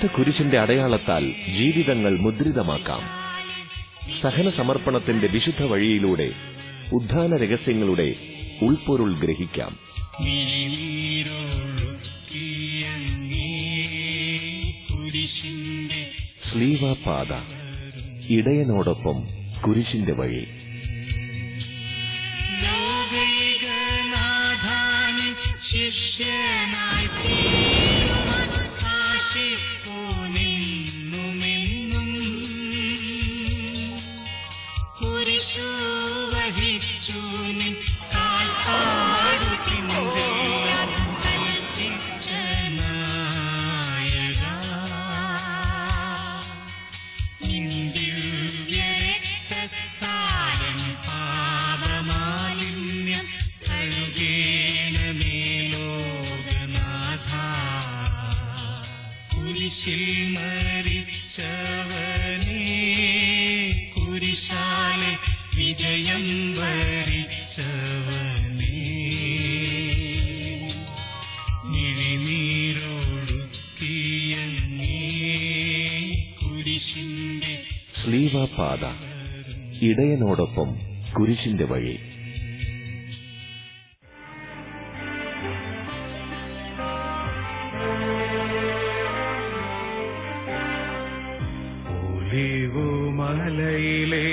കറുത്ത കുരിശിന്റെ അടയാളത്താൽ ജീവിതങ്ങൾ മുദ്രിതമാക്കാം സഹന സമർപ്പണത്തിന്റെ വിശുദ്ധ വഴിയിലൂടെ ഉദ്ധാന രഹസ്യങ്ങളുടെ ഉൾപ്പൊരുൾ ഗ്രഹിക്കാം സ്ലീവാപാത ഇടയനോടൊപ്പം കുരിശിന്റെ വഴി ശിഷ്യനായി തീരുവാൻ ആശിപ്പു നിന്നുമെന്നും കുരിശു വഹിച്ചു നിൻ കാൽപ്പാടു ചിന്തയാൽ കൽപ്പിച്ച നായകാ. നിൻ ദിവ്യരക്തത്താലൻ പാപമാലിന്യം കഴുകേണമേ ലോകനാഥാ. കുരിശിൽ മരിച്ചവനേ കുരിശാലെ വിജയം വരിച്ചവനേ നിഴിനീരൊഴുക്കിയങ്ങേ കുരിശിന്റെ സ്ലീവാപാത ഇടയനോടൊപ്പം കുരിശിന്റെ വഴി മലയിലെ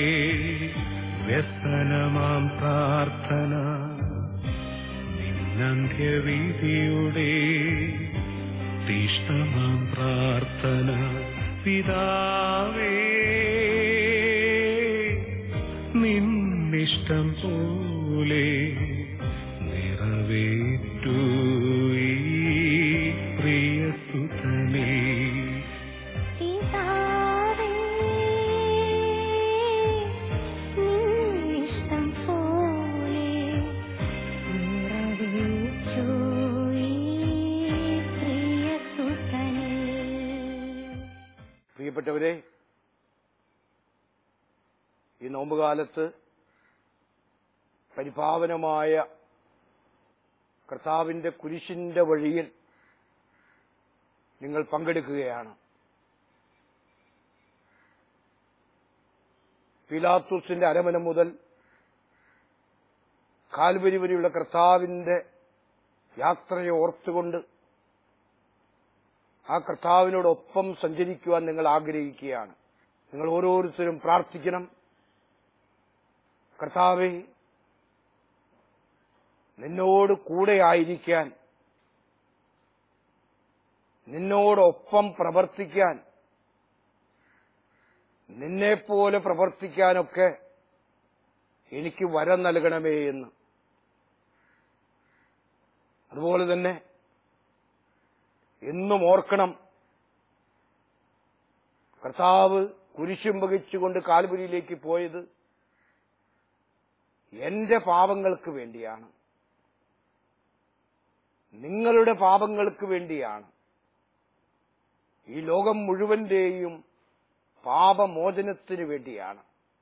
വ്യസനമാം പ്രാർത്ഥന നിന്നന്ത്യവിധിയുടെ തീഷ്ണമാം പ്രാർത്ഥന പിതാവേ നിന്നിഷ്ടം പോലെ നിറവേറ്റു ഈ പ്രിയസുതനേ പിതാവേ നിന്നിഷ്ടം പോലെ നിറവേറ്റു ഈ പ്രിയസുതനേ പ്രിയപ്പെട്ടവരെ ഈ നോമ്പുകാലത്ത് പരിപാവനമായ കർത്താവിന്റെ കുരിശിന്റെ വഴിയിൽ നിങ്ങൾ പങ്കെടുക്കുകയാണ് പിലാത്തൂസിന്റെ അരമന മുതൽ കാൽവരി വരെയുള്ള കർത്താവിന്റെ യാത്രയെ ഓർത്തുകൊണ്ട് ആ കർത്താവിനോടൊപ്പം സഞ്ചരിക്കുവാൻ നിങ്ങൾ ആഗ്രഹിക്കുകയാണ് നിങ്ങൾ ഓരോരുത്തരും പ്രാർത്ഥിക്കണം കർത്താവെ നിന്നോട് കൂടെ ആയിരിക്കാൻ നിന്നോടൊപ്പം പ്രവർത്തിക്കാൻ നിന്നെപ്പോലെ പ്രവർത്തിക്കാനൊക്കെ എനിക്ക് വരം നൽകണമേ എന്ന് അതുപോലെ തന്നെ എന്നും ഓർക്കണം കർത്താവ് കുരിശും വഹിച്ചുകൊണ്ട് കാൽപുരിയിലേക്ക് പോയത് എന്റെ പാപങ്ങൾക്ക് വേണ്ടിയാണ് നിങ്ങളുടെ പാപങ്ങൾക്ക് വേണ്ടിയാണ് ഈ ലോകം മുഴുവന്റെയും പാപമോചനത്തിന് വേണ്ടിയാണ്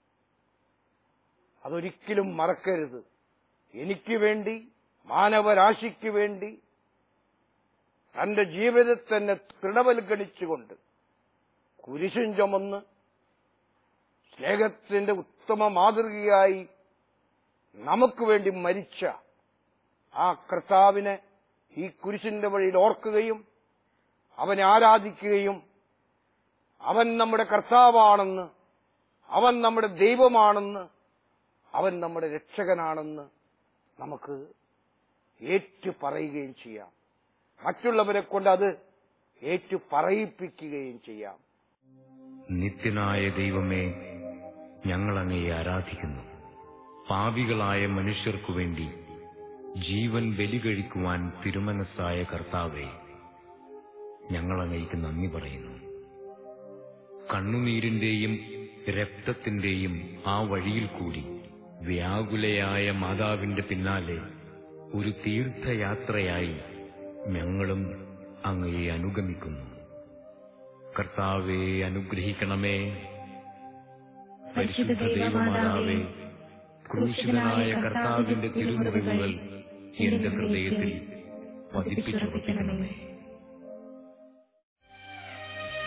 അതൊരിക്കലും മറക്കരുത് എനിക്ക് വേണ്ടി മാനവരാശിക്ക് വേണ്ടി തന്റെ ജീവിതത്തെ തന്നെ തൃണവൽക്കരിച്ചുകൊണ്ട് കുരിശും ചുമന്ന് സ്നേഹത്തിന്റെ ഉത്തമ മാതൃകയായി നമുക്ക് വേണ്ടി മരിച്ച ആ കർത്താവിനെ ഈ കുരിശിന്റെ വഴിയിൽ ഓർക്കുകയും അവനെ ആരാധിക്കുകയും അവൻ നമ്മുടെ കർത്താവാണെന്ന് അവൻ നമ്മുടെ ദൈവമാണെന്ന് അവൻ നമ്മുടെ രക്ഷകനാണെന്ന് നമുക്ക് ഏറ്റു പറയുകയും ചെയ്യാം മറ്റുള്ളവരെ കൊണ്ട് അത് ഏറ്റു പറയിപ്പിക്കുകയും ചെയ്യാം നിത്യനായ ദൈവമേ ഞങ്ങൾ അങ്ങയെ ആരാധിക്കുന്നു പാപികളായ മനുഷ്യർക്കു വേണ്ടി ജീവൻ ബലി കഴിക്കുവാൻ തിരുമനസ്സായ കർത്താവെ ഞങ്ങൾ അങ്ങയ്ക്ക് നന്ദി പറയുന്നു കണ്ണുനീരിന്റെയും രക്തത്തിന്റെയും ആ വഴിയിൽ കൂടി വ്യാകുലയായ മാതാവിന്റെ പിന്നാലെ ഒരു തീർത്ഥയാത്രയായി ഞങ്ങളും അങ്ങയെ അനുഗമിക്കുന്നു കർത്താവെ അനുഗ്രഹിക്കണമേ പരിശുദ്ധ ദൈവമാതാവേ ക്രൂശിതനായ കർത്താവിന്റെ തിരുമുറിവുകൾ എന്റെ ഹൃദയത്തിൽ പതിപ്പിച്ചുറപ്പിക്കണമേ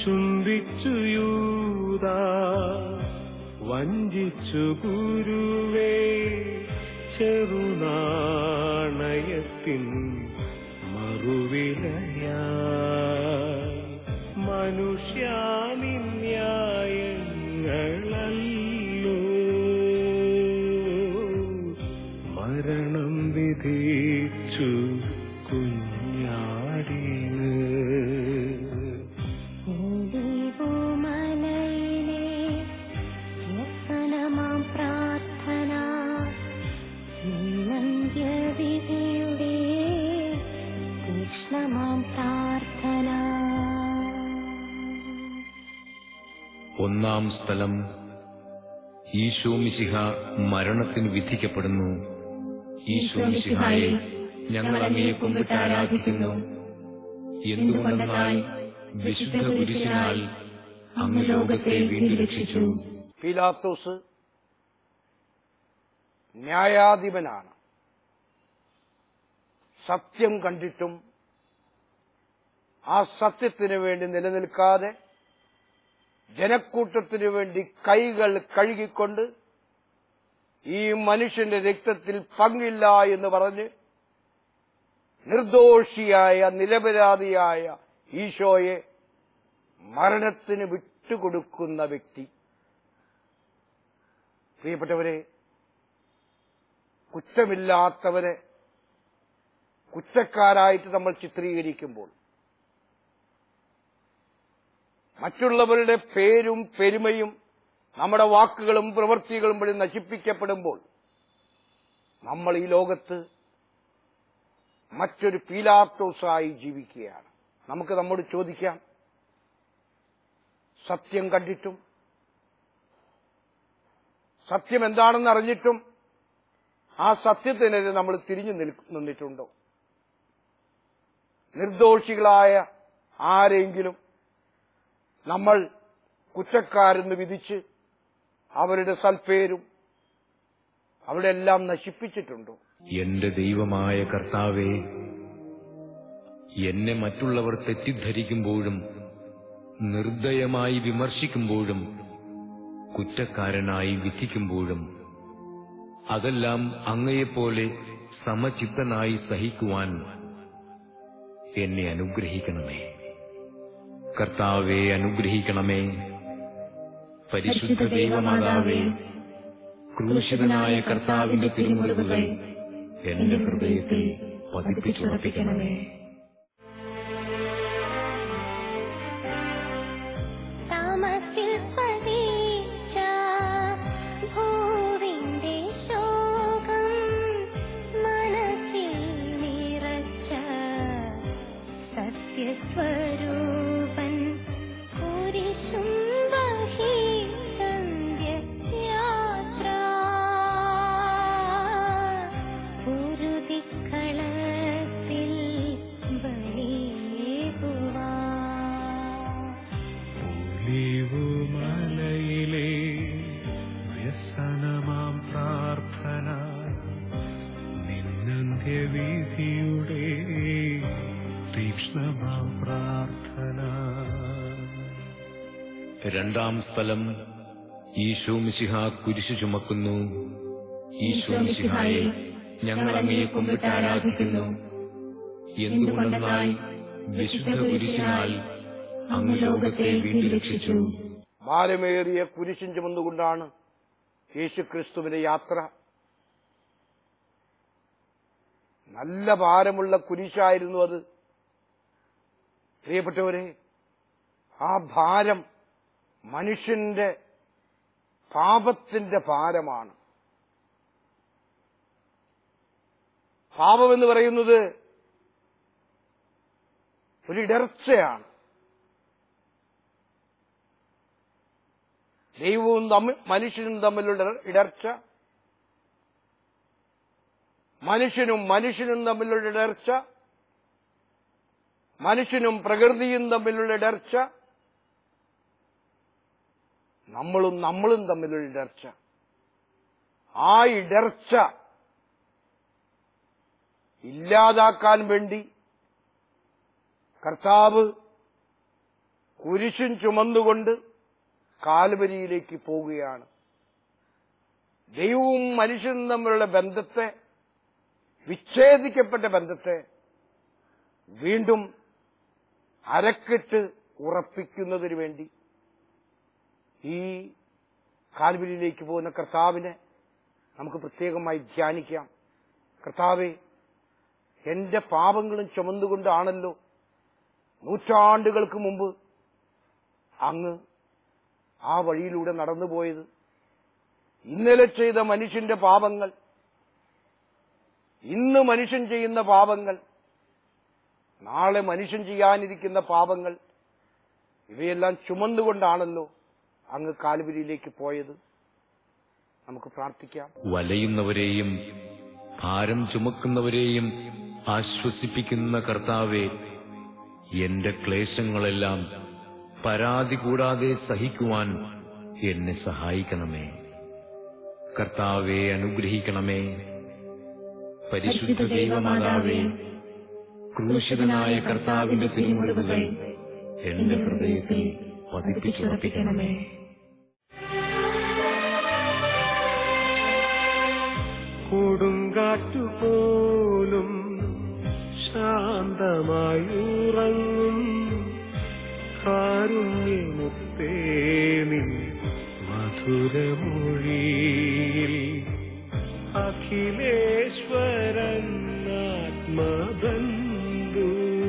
ചുംബിച്ചു യൂത വഞ്ചിച്ചു ഗുരുവേ ചെറുനാണയത്തിൻ മറുവിലയ മനുഷ്യാനിന്യായങ്ങളല്ലോ മരണം വിധിച്ചു കുഞ്ഞാടിന് മലയിലെ വ്യസനമാം പ്രാർത്ഥന വിധിയുടെ തീക്ഷ്ണമാം പ്രാർത്ഥന ഒന്നാം സ്ഥലം ഈശോ മിശിഹ മരണത്തിന് വിധിക്കപ്പെടുന്നു ഈശോ മിശിഹായെ ഞങ്ങൾ അങ്ങയെ കുമ്പിട്ട് ആരാധിക്കുന്നു എന്തുകൊണ്ടെന്നാൽ വിശുദ്ധ കുരിശിനാൽ അങ്ങ് ലോകത്തെ വീണ്ടും രക്ഷിച്ചു പീലാത്തോസ് ന്യായാധിപനാണ് സത്യം കണ്ടിട്ടും ആ സത്യത്തിന് വേണ്ടി നിലനിൽക്കാതെ ജനക്കൂട്ടത്തിനു വേണ്ടി കൈകൾ കഴുകിക്കൊണ്ട് ഈ മനുഷ്യന്റെ രക്തത്തിൽ പങ്കില്ല എന്ന് പറഞ്ഞ് നിർദോഷിയായ നിരപരാധിയായ ഈശോയെ മരണത്തിന് വിട്ടുകൊടുക്കുന്ന വ്യക്തി പ്രിയപ്പെട്ടവരെ കുറ്റമില്ലാത്തവരെ കുറ്റക്കാരായിട്ട് നമ്മൾ ചിത്രീകരിക്കുമ്പോൾ മറ്റുള്ളവരുടെ പേരും പെരുമയും നമ്മുടെ വാക്കുകളും പ്രവൃത്തികളും വഴി നശിപ്പിക്കപ്പെടുമ്പോൾ നമ്മൾ ഈ ലോകത്ത് മറ്റൊരു പീലാത്തോസായി ജീവിക്കുകയാണ് നമുക്ക് നമ്മോട് ചോദിക്കാം സത്യം കണ്ടിട്ടും സത്യം എന്താണെന്ന് അറിഞ്ഞിട്ടും ആ സത്യത്തിനെതിരെ നമ്മൾ തിരിഞ്ഞു നിൽക്ക- നിന്നിട്ടുണ്ടോ നിർദോഷികളായ ആരെങ്കിലും നമ്മൾ കുറ്റക്കാരെന്ന് വിധിച്ച് അവരുടെ സൽപ്പേരും അവിടെ എല്ലാം നശിപ്പിച്ചിട്ടുണ്ടോ എന്റെ ദൈവമായ കർത്താവെ എന്നെ മറ്റുള്ളവർ തെറ്റിദ്ധരിക്കുമ്പോഴും നിർദ്ദയമായി വിമർശിക്കുമ്പോഴും കുറ്റക്കാരനായി വിധിക്കുമ്പോഴും അതെല്ലാം അങ്ങയെപ്പോലെ സമചിത്തനായി സഹിക്കുവാൻ എന്നെ അനുഗ്രഹിക്കണമേ കർത്താവെ അനുഗ്രഹിക്കണമേ പരിശുദ്ധ ദൈവമാതാവേ ക്രൂശിതനായ കർത്താവിന്റെ തിരുമുറിവുകൾ എന്റെ ഹൃദയത്തിൽ പതിപ്പിച്ചുറപ്പിക്കണമേ താമസിൽ പതിച്ച ഭൂവിന്റെ ശോകം മനസ്സിൽ നിറച്ച സത്യസ്വരൂപൻ കുരിശും വഹിച്ചന്ത്യ യാത്ര കുരുതിക്കളത്തിൽ ബലിയേകുവാ ഒലിവുമലയിലെ വ്യസനമാം പ്രാർത്ഥന നിന്നന്ത്യവിധിയുടെ തീക്ഷ്ണമാം പ്രാർത്ഥന രണ്ടാം സ്ഥലം ഈശോ മിശിഹ കുരിശു ചുമക്കുന്നു ഈശോ മിശിഹായെ ഞങ്ങൾ അങ്ങയെ കുമ്പിട്ട് ആരാധിക്കുന്നു എന്തുകൊണ്ടെന്നാൽ വിശുദ്ധ കുരിശിനാൽ അങ്ങ് ലോകത്തെ വീണ്ടും രക്ഷിച്ചു ഭാരമേറിയ കുരിശും ചുമന്നുകൊണ്ടാണ് യേശുക്രിസ്തുവിന്റെ യാത്ര നല്ല ഭാരമുള്ള കുരിശായിരുന്നു അത് പ്രിയപ്പെട്ടവരെ ആ ഭാരം മനുഷ്യന്റെ പാപത്തിന്റെ ഭാരമാണ് പാപമെന്ന് പറയുന്നത് ഒരു ഇടർച്ചയാണ് ദൈവവും തമ്മിൽ മനുഷ്യനും തമ്മിലുള്ള ഇടർച്ച മനുഷ്യനും മനുഷ്യനും തമ്മിലുള്ള ഇടർച്ച മനുഷ്യനും പ്രകൃതിയും തമ്മിലുള്ള ഇടർച്ച നമ്മളും നമ്മളും തമ്മിലുള്ള ഇടർച്ച ആ ഇടർച്ച ഇല്ലാതാക്കാൻ വേണ്ടി കർത്താവ് കുരിശും ചുമന്നുകൊണ്ട് കാൽവരിയിലേക്ക് പോവുകയാണ് ദൈവവും മനുഷ്യനും തമ്മിലുള്ള ബന്ധത്തെ വിച്ഛേദിക്കപ്പെട്ട ബന്ധത്തെ വീണ്ടും അരക്കിട്ട് ഉറപ്പിക്കുന്നതിന് വേണ്ടി ഈ കാൽവരിയിലേക്ക് പോകുന്ന കർത്താവിനെ നമുക്ക് പ്രത്യേകമായി ധ്യാനിക്കാം കർത്താവെ എന്റെ പാപങ്ങളും ചുമന്നുകൊണ്ടാണല്ലോ നൂറ്റാണ്ടുകൾക്ക് മുമ്പ് അങ്ങ് ആ വഴിയിലൂടെ നടന്നുപോയത് ഇന്നലെ ചെയ്ത മനുഷ്യന്റെ പാപങ്ങൾ ഇന്ന് മനുഷ്യൻ ചെയ്യുന്ന പാപങ്ങൾ നാളെ മനുഷ്യൻ ചെയ്യാനിരിക്കുന്ന പാപങ്ങൾ ഇവയെല്ലാം ചുമന്നുകൊണ്ടാണല്ലോ അങ്ങ് കാൽവരിയിലേക്ക് പോയത് നമുക്ക് പ്രാർത്ഥിക്കാം വലയുന്നവരെയും ഭാരം ചുമക്കുന്നവരെയും ആശ്വസിപ്പിക്കുന്ന കർത്താവെ എന്റെ ക്ലേശങ്ങളെല്ലാം പരാതി കൂടാതെ സഹിക്കുവാൻ എന്നെ സഹായിക്കണമേ കർത്താവെ അനുഗ്രഹിക്കണമേ പരിശുദ്ധ ദൈവമാതാവേ ക്രൂശിതനായ കർത്താവിന്റെ തിരുമുറിവുകൾ എന്റെ ഹൃദയത്തിൽ പതിപ്പിച്ചുറപ്പിക്കണമേ കൊടുങ്കാറ്റുപോലും ശാന്തമായുറങ്ങും കാരുണ്യമുത്തേ നിൻ മധുരമൊഴിയിൽ അഖിലേശ്വരൻ ആത്മബന്ധു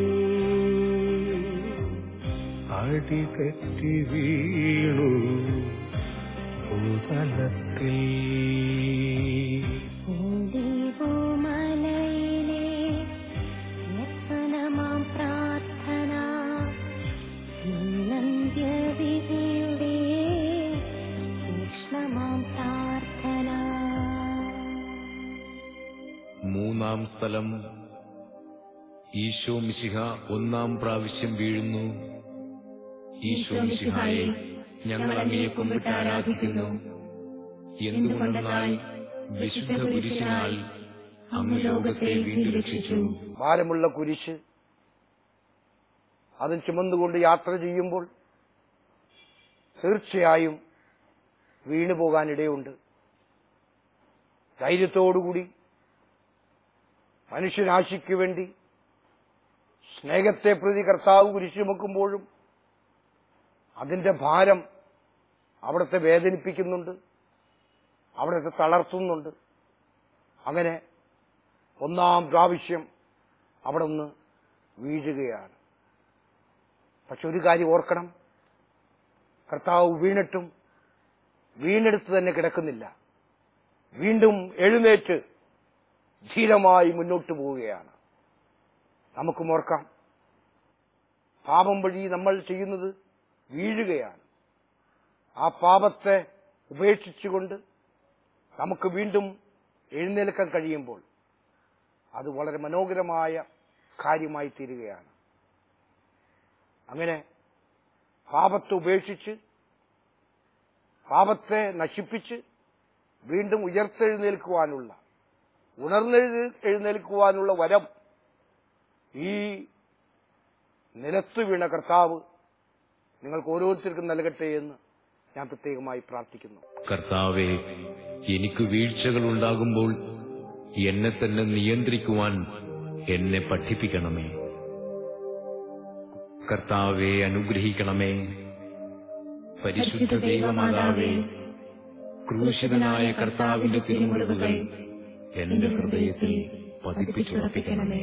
അടിതെറ്റി വീണു ഭൂതലത്തിൽ ഓടിവുമലയിലെ വ്യസനമാം പ്രാർത്ഥന നിന്നന്ത്യവിധിയുടെ തീക്ഷ്ണമാം പ്രാർത്ഥന മൂന്നാം സ്ഥലം ഈശോ മിശിഹ ഒന്നാം പ്രാവശ്യം വീഴുന്നു ഈശോ മിശിഹായെ ഞങ്ങൾ അങ്ങയെ കുമ്പിട്ട് ആരാധിക്കുന്നു എന്തുകൊണ്ടെന്നാൽ വിശുദ്ധ കുരിശിനാൽ അങ്ങ് ലോകത്തെ വീണ്ടും രക്ഷിച്ചു ഭാരമുള്ള കുരിശ് അതും ചുമന്നുകൊണ്ട് യാത്ര ചെയ്യുമ്പോൾ തീർച്ചയായും വീണു പോകാനിടയുണ്ട് ധൈര്യത്തോടുകൂടി മനുഷ്യനാശിക്ക് വേണ്ടി സ്നേഹത്തെ പ്രതി കർത്താവ് കുരിശ് ചുമക്കുമ്പോഴും അതിന്റെ ഭാരം അവിടുത്തെ വേദനിപ്പിക്കുന്നുണ്ട് അവിടുത്തെ തളർത്തുന്നുണ്ട് അങ്ങനെ ഒന്നാം പ്രാവശ്യം അവിടെ നിന്ന് വീഴുകയാണ് പക്ഷെ ഒരു കാര്യം ഓർക്കണം കർത്താവ് വീണിട്ടും വീണെടുത്ത് തന്നെ കിടക്കുന്നില്ല വീണ്ടും എഴുന്നേറ്റ് ധീരമായി മുന്നോട്ട് പോവുകയാണ് നമുക്കും ഓർക്കാം പാപം വഴി നമ്മൾ ചെയ്യുന്നത് വീഴുകയാണ് ആ പാപത്തെ ഉപേക്ഷിച്ചുകൊണ്ട് നമുക്ക് വീണ്ടും എഴുന്നേൽക്കാൻ കഴിയുമ്പോൾ അത് വളരെ മനോഹരമായ കാര്യമായി തീരുകയാണ് അങ്ങനെ പാപത്തെ ഉപേക്ഷിച്ച് പാപത്തെ നശിപ്പിച്ച് വീണ്ടും ഉയർത്തെഴുന്നേൽക്കുവാനുള്ള ഉണർന്നെഴു എഴുന്നേൽക്കുവാനുള്ള വരം ഈ നിലത്ത് വീണ കർത്താവ് നിങ്ങൾക്ക് ഓരോരുത്തർക്കും നൽകട്ടെ എന്ന് ഞാൻ പ്രത്യേകമായി പ്രാർത്ഥിക്കുന്നു കർത്താവെ എനിക്ക് വീഴ്ചകൾ ഉണ്ടാകുമ്പോൾ എന്നെ തന്നെ നിയന്ത്രിക്കുവാൻ എന്നെ പഠിപ്പിക്കണമേ കർത്താവെ അനുഗ്രഹിക്കണമേ പരിശുദ്ധ ദൈവമാതാവേ ക്രൂശിതനായ കർത്താവിന്റെ തിരുമുറിവുകൾ എന്റെ ഹൃദയത്തിൽ പതിപ്പിച്ചുറപ്പിക്കണമേ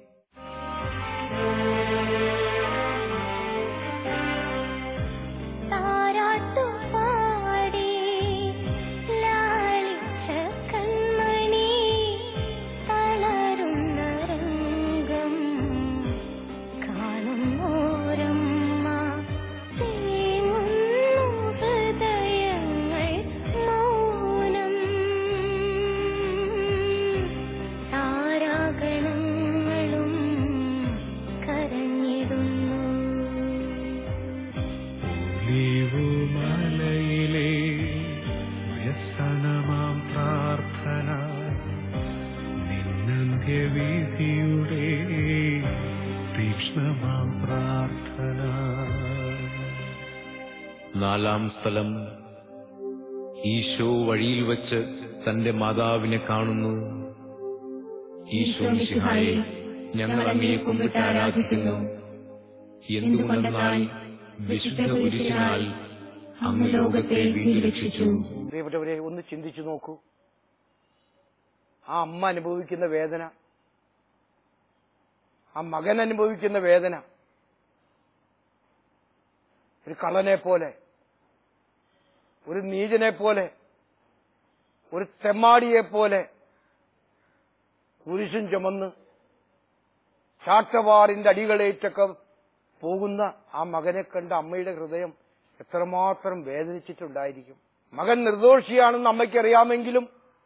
താരാട്ടുപാടി ലാളിച്ച കൺമണി തളരുന്ന രംഗം കാണുന്നോരമ്മ തേങ്ങുന്നു ഹൃദയങ്ങൾ മൗനം താരാഗണങ്ങളും കരഞ്ഞിടുന്നു ഒലിവുമലയിലെ വ്യസനമാം പ്രാർത്ഥന നിന്നന്ത്യവിധിയുടെ തീക്ഷ്ണമാം പ്രാർത്ഥന നാലാം സ്ഥലം ഈശോ വഴിയിൽ വച്ച് തന്റെ മാതാവിനെ കാണുന്നു ഈശോ മിശിഹായെ ഞങ്ങൾ അങ്ങയെ കുമ്പിട്ട് ആരാധിക്കുന്നു എന്തുകൊണ്ടെന്നാൽ വിശുദ്ധ കുരിശിനാൽ അങ്ങ് ലോകത്തെ വീണ്ടും രക്ഷിച്ചു പ്രിയപ്പെട്ടവരെ ഒന്ന് ചിന്തിച്ചു നോക്കൂ ആ അമ്മ അനുഭവിക്കുന്ന വേദന ആ മകൻ അനുഭവിക്കുന്ന വേദന ഒരു കള്ളനെ പോലെ ഒരു നീചനെ പോലെ ഒരു തെമ്മാടിയെ പോലെ കുരിശും ചുമന്ന് ചാട്ടവാറിന്റെ അടികളേറ്റൊക്കെ പോകുന്ന ആ മകനെ കണ്ട അമ്മയുടെ ഹൃദയം എത്രമാത്രം വേദനിച്ചിട്ടുണ്ടായിരിക്കും മകൻ നിർദോഷിയാണെന്ന് അമ്മയ്ക്കറിയാമെങ്കിലും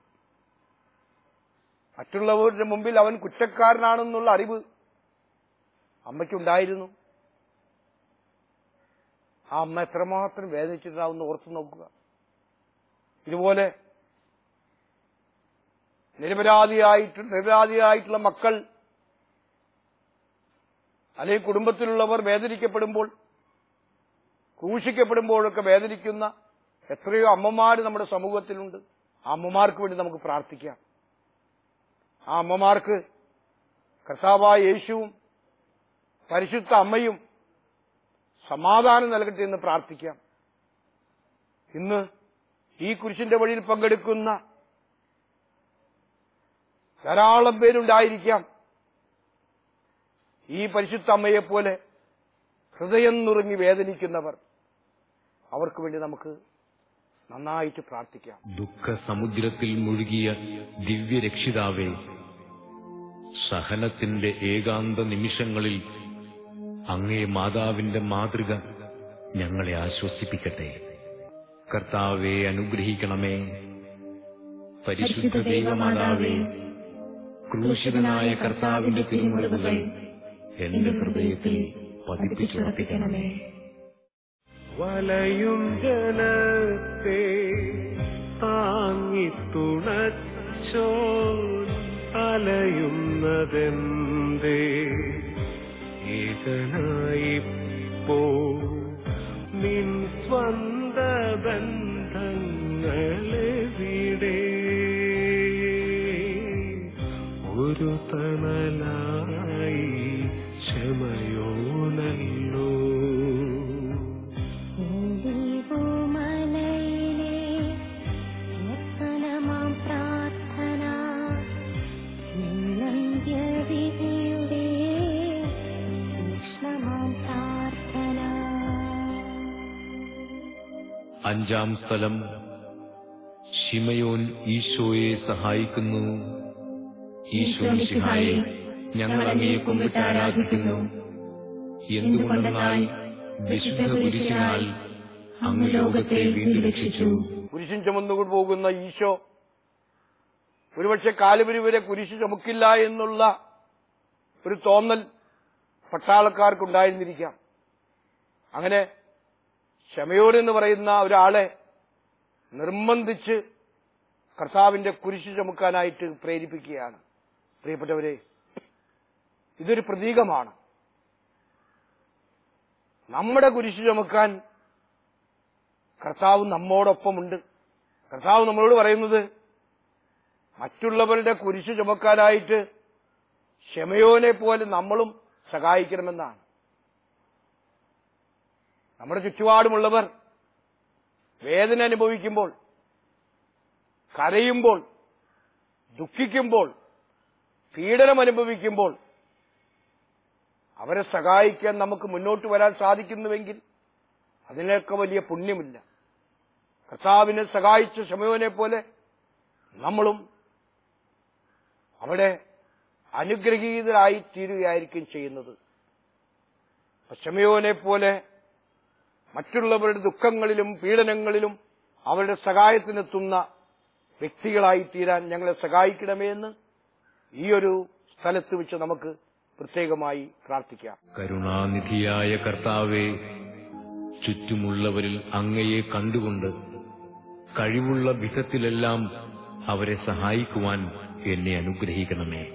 മറ്റുള്ളവരുടെ മുമ്പിൽ അവൻ കുറ്റക്കാരനാണെന്നുള്ള അറിവ് അമ്മയ്ക്കുണ്ടായിരുന്നു ആ അമ്മ എത്രമാത്രം വേദനിച്ചിട്ടുണ്ടാവുന്ന ഓർത്തു നോക്കുക ഇതുപോലെ നിരപരാധിയായിട്ട് നിരപരാധിയായിട്ടുള്ള മക്കൾ അല്ലെങ്കിൽ കുടുംബത്തിലുള്ളവർ വേദനിക്കപ്പെടുമ്പോൾ ക്രൂശിക്കപ്പെടുമ്പോഴൊക്കെ വേദനിക്കുന്ന എത്രയോ അമ്മമാര് നമ്മുടെ സമൂഹത്തിലുണ്ട് ആ അമ്മമാർക്ക് വേണ്ടി നമുക്ക് പ്രാർത്ഥിക്കാം ആ അമ്മമാർക്ക് കർത്താവായ യേശുവും പരിശുദ്ധ അമ്മയും സമാധാനം നൽകട്ടെ എന്ന് പ്രാർത്ഥിക്കാം ഇന്ന് ഈ കുരിശിന്റെ വഴിയിൽ പങ്കെടുക്കുന്ന ധാരാളം പേരുണ്ടായിരിക്കാം ഈ പരിശുദ്ധ അമ്മയെപ്പോലെ ഹൃദയം നുറുങ്ങി വേദനിക്കുന്നവർ അവർക്ക് വേണ്ടി നമുക്ക് നന്നായിട്ട് പ്രാർത്ഥിക്കാം ദുഃഖ സമുദ്രത്തിൽ മുഴുകിയ ദിവ്യരക്ഷിതാവേ സഹനത്തിന്റെ ഏകാന്ത നിമിഷങ്ങളിൽ അങ്ങേ മാതാവിന്റെ മാതൃക ഞങ്ങളെ ആശ്വസിപ്പിക്കട്ടെ കർത്താവെ അനുഗ്രഹിക്കണമേ പരിശുദ്ധ ദൈവമാതാവേ ക്രൂശിതനായ കർത്താവിന്റെ തിരുമുറവുകൾ എന്റെ ഹൃദയത്തിൽ പതിപ്പിച്ചുറപ്പിക്കണമേ വലയും ജനത്തെ താങ്ങിത്തുണച്ചോ അലയുന്നതെന്തേ ഏകനായിപ്പോ നിൻ സ്വന്ത ബന്ധങ്ങളെവിടെ ഒരു തണലായി ക്ഷമയോനല്ലോ മലയിലെ കീർത്തനമാം പ്രാർത്ഥന വിധിയുടെ തീക്ഷ്ണമാം പ്രാർത്ഥന അഞ്ചാം സ്ഥലം ഷിമയോൻ ഈശോയെ സഹായിക്കുന്നു ഈശോ മിശിഹായെ ഞങ്ങൾ അങ്ങയെ കുമ്പിട്ട് ആരാധിക്കുന്നു എന്തുകൊണ്ടെന്നാൽ വിശുദ്ധ കുരിശിനാൽ അങ്ങ് ലോകത്തെ വീണ്ടും രക്ഷിച്ചു കുരിശും ചുമന്നുകൊണ്ട് പോകുന്ന ഈശോ ഒരുപക്ഷെ കാലുപരി വരെ കുരിശ് ചുമക്കില്ല എന്നുള്ള ഒരു തോന്നൽ പട്ടാളക്കാർക്കുണ്ടായിരുന്നിരിക്കാം അങ്ങനെ ക്ഷമയോൻ എന്ന് പറയുന്ന ഒരാളെ നിർബന്ധിച്ച് കർത്താവിന്റെ കുരിശ് ചുമക്കാനായിട്ട് പ്രേരിപ്പിക്കുകയാണ് പ്രിയപ്പെട്ടവരെ ഇതൊരു പ്രതീകമാണ് നമ്മുടെ കുരിശ് ചുമക്കാൻ കർത്താവ് നമ്മോടൊപ്പമുണ്ട് കർത്താവ് നമ്മളോട് പറയുന്നത് മറ്റുള്ളവരുടെ കുരിശ് ചുമക്കാനായിട്ട് ക്ഷമയോനെ പോലെ നമ്മളും സഹായിക്കണമെന്നാണ് നമ്മുടെ ചുറ്റുപാടുമുള്ളവർ വേദന അനുഭവിക്കുമ്പോൾ കരയുമ്പോൾ ദുഃഖിക്കുമ്പോൾ പീഡനം അനുഭവിക്കുമ്പോൾ അവരെ സഹായിക്കാൻ നമുക്ക് മുന്നോട്ട് വരാൻ സാധിക്കുന്നുവെങ്കിൽ അതിനൊക്കെ വലിയ പുണ്യമില്ല കർത്താവിനെ സഹായിച്ച ക്ഷമയോനെ പോലെ നമ്മളും അവിടെ അനുഗ്രഹീതരായി തീരുകയായിരിക്കും ചെയ്യുന്നത് ക്ഷമയോനെ പോലെ മറ്റുള്ളവരുടെ ദുഃഖങ്ങളിലും പീഡനങ്ങളിലും അവരുടെ സഹായത്തിനെത്തുന്ന വ്യക്തികളായി തീരാൻ ഞങ്ങളെ സഹായിക്കണമേ എന്ന് ഈ ഒരു സ്ഥലത്ത് വെച്ച് നമുക്ക് പ്രത്യേകമായി പ്രാർത്ഥിക്കാം കരുണാനിധിയായ കർത്താവെ ചുറ്റുമുള്ളവരിൽ അങ്ങയെ കണ്ടുകൊണ്ട് കഴിവുള്ള വിധത്തിലെല്ലാം അവരെ സഹായിക്കുവാൻ എന്നെ അനുഗ്രഹിക്കണമേ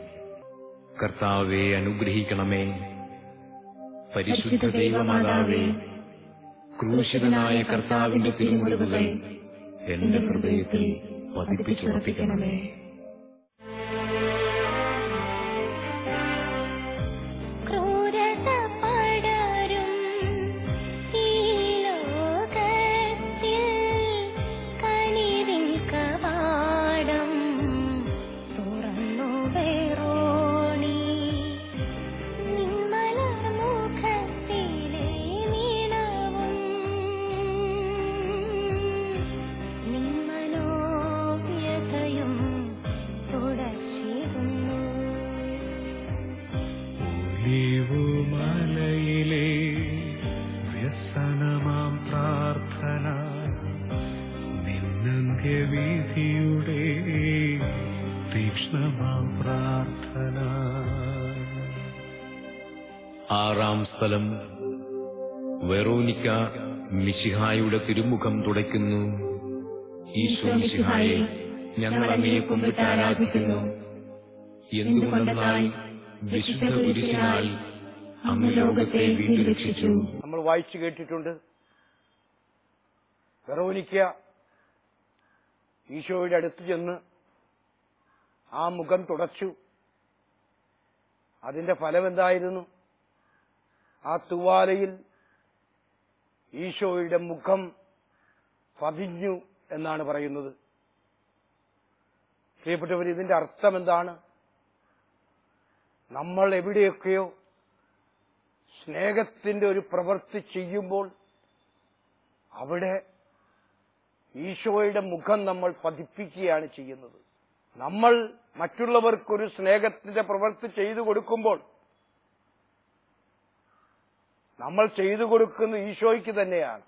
കർത്താവെ അനുഗ്രഹിക്കണമേ പരിശുദ്ധ ദൈവമാതാവേ ക്രൂശിതനായ കർത്താവിന്റെ തിരുമുറിവുകൾ എന്റെ ഹൃദയത്തിൽ പതിപ്പിച്ചുറപ്പിക്കണമേ ക്രൂരത പടരും ഈ ലോകത്തിൽ കനിവിൻ കവാടം തുറന്നു വേറോണി നിന്മലർമുഖത്തിലെ നീണവും നിന്മനോവ്യതയും തുടച്ചിരുന്നു ഒലിവുമലയിലെ വ്യസനമാം പ്രാർത്ഥന നിന്നന്ത്യവിധിയുടെ തീക്ഷ്ണമാം പ്രാർത്ഥന ആറാം സ്ഥലം വെറോനിക്ക മിശിഹായുടെ തിരുമുഖം തുടയ്ക്കുന്നു ഈശോ മിശിഹായെ ഞങ്ങൾ അങ്ങയെ കുമ്പിട്ട് ആരാധിക്കുന്നു എന്തുകൊണ്ടെന്നാൽ വിശുദ്ധ കുരിശിനാൽ അങ്ങ് ലോകത്തെ വീണ്ടും രക്ഷിച്ചു നമ്മൾ വായിച്ചു കേട്ടിട്ടുണ്ട് വെറോനിക്ക ഈശോയുടെ അടുത്ത് ചെന്ന് ആ മുഖം തുടച്ചു അതിന്റെ ഫലം എന്തായിരുന്നു ആ തുവാലയിൽ ഈശോയുടെ മുഖം പതിഞ്ഞു എന്നാണ് പറയുന്നത് പ്രിയപ്പെട്ടവർ ഇതിന്റെ അർത്ഥം എന്താണ് നമ്മൾ എവിടെയൊക്കെയോ സ്നേഹത്തിന്റെ ഒരു പ്രവൃത്തി ചെയ്യുമ്പോൾ അവിടെ ഈശോയുടെ മുഖം നമ്മൾ പതിപ്പിക്കുകയാണ് ചെയ്യുന്നത് നമ്മൾ മറ്റുള്ളവർക്കൊരു സ്നേഹത്തിന്റെ പ്രവൃത്തി ചെയ്തു കൊടുക്കുമ്പോൾ നമ്മൾ ചെയ്തു കൊടുക്കുന്ന ഈശോയ്ക്ക് തന്നെയാണ്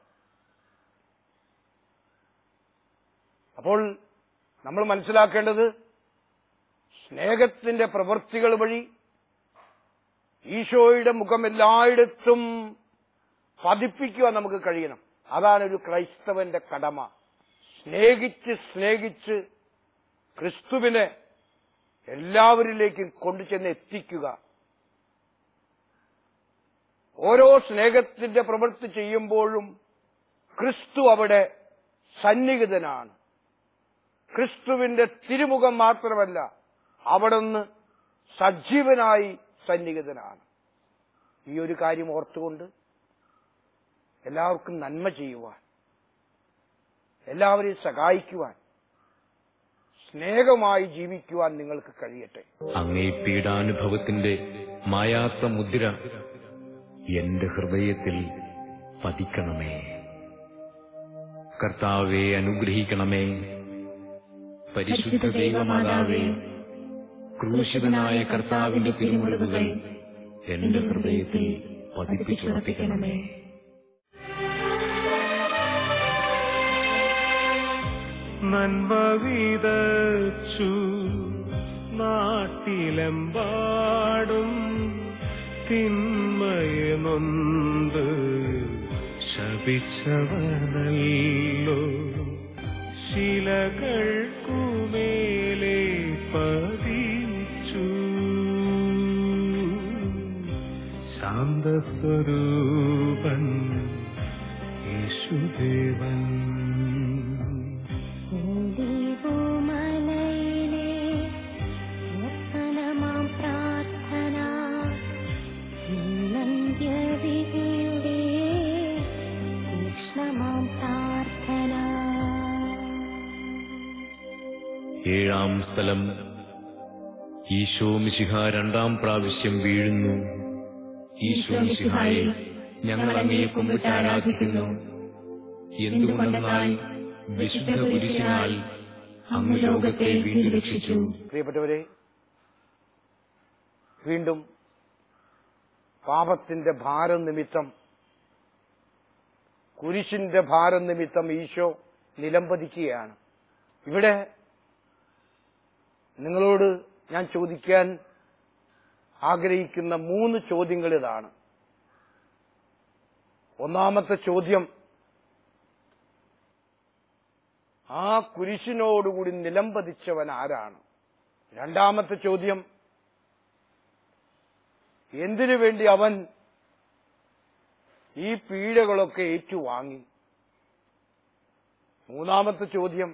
അപ്പോൾ നമ്മൾ മനസ്സിലാക്കേണ്ടത് സ്നേഹത്തിന്റെ പ്രവൃത്തികൾ വഴി ഈശോയുടെ മുഖം എല്ലായിടത്തും പതിപ്പിക്കുവാൻ നമുക്ക് കഴിയണം അതാണ് ഒരു ക്രൈസ്തവന്റെ കടമ സ്നേഹിച്ച് സ്നേഹിച്ച് ക്രിസ്തുവിനെ എല്ലാവരിലേക്കും കൊണ്ടുചെന്ന് എത്തിക്കുക ഓരോ സ്നേഹത്തിന്റെ പ്രവൃത്തി ചെയ്യുമ്പോഴും ക്രിസ്തു അവിടെ സന്നിഹിതനാണ് ക്രിസ്തുവിന്റെ തിരുമുഖം മാത്രമല്ല അവിടുന്ന് സജീവനായി സന്നിഹിതനാണ് ഈ ഒരു കാര്യം ഓർത്തുകൊണ്ട് എല്ലാവർക്കും നന്മ ചെയ്യുവാൻ എല്ലാവരെയും സഹായിക്കുവാൻ സ്നേഹമായി ജീവിക്കുവാൻ നിങ്ങൾക്ക് കഴിയട്ടെ അങ്ങേ പീഡാനുഭവത്തിന്റെ മായാത്ത മുദ്ര എന്റെ ഹൃദയത്തിൽ പതിക്കണമേ കർത്താവെ അനുഗ്രഹിക്കണമേ പരിശുദ്ധ ദൈവമാതാവേ ക്രൂശിതനായ കർത്താവിന്റെ തിരുമുറിവുകൾ എന്റെ ഹൃദയത്തിൽ പതിപ്പിച്ചുറപ്പിക്കണമേ നന്മ വിതച്ചു നാട്ടിലെമ്പാടും തിന്മയെ നൊന്ത് ശപിച്ചവനല്ലോ ശിലകൾക്കുമേലെ പതിച്ചു ശാന്തസ്വരൂപൻ യേശുദേവൻ ഒലിവുമലയിലെ വ്യസനമാം പ്രാർത്ഥന നിന്നന്ത്യവിധിയുടെ തീക്ഷ്ണമാം പ്രാർത്ഥന ഏഴാം സ്ഥലം ഈശോ മിശിഹ രണ്ടാം പ്രാവശ്യം വീഴുന്നു ഈശോ മിശിഹായെ ഞങ്ങൾ അങ്ങയെ കുമ്പിട്ട് ആരാധിക്കുന്നു എന്തുകൊണ്ടെന്നാൽ വിശുദ്ധ കുരിശിനാൽ അങ്ങ് ലോകത്തെ വീണ്ടും രക്ഷിച്ചു പ്രിയപ്പെട്ടവരെ വീണ്ടും പാപത്തിന്റെ ഭാരം നിമിത്തം കുരിശിന്റെ ഭാരം നിമിത്തം ഈശോ നിലംപതിക്കുകയാണ് ഇവിടെ നിങ്ങളോട് ഞാൻ ചോദിക്കാൻ ആഗ്രഹിക്കുന്ന മൂന്ന് ചോദ്യങ്ങൾ ഇതാണ് ഒന്നാമത്തെ ചോദ്യം ആ കുരിശിനോടുകൂടി നിലംപതിച്ചവൻ ആരാണ് രണ്ടാമത്തെ ചോദ്യം എന്തിനു വേണ്ടി അവൻ ഈ പീഡകളൊക്കെ ഏറ്റുവാങ്ങി മൂന്നാമത്തെ ചോദ്യം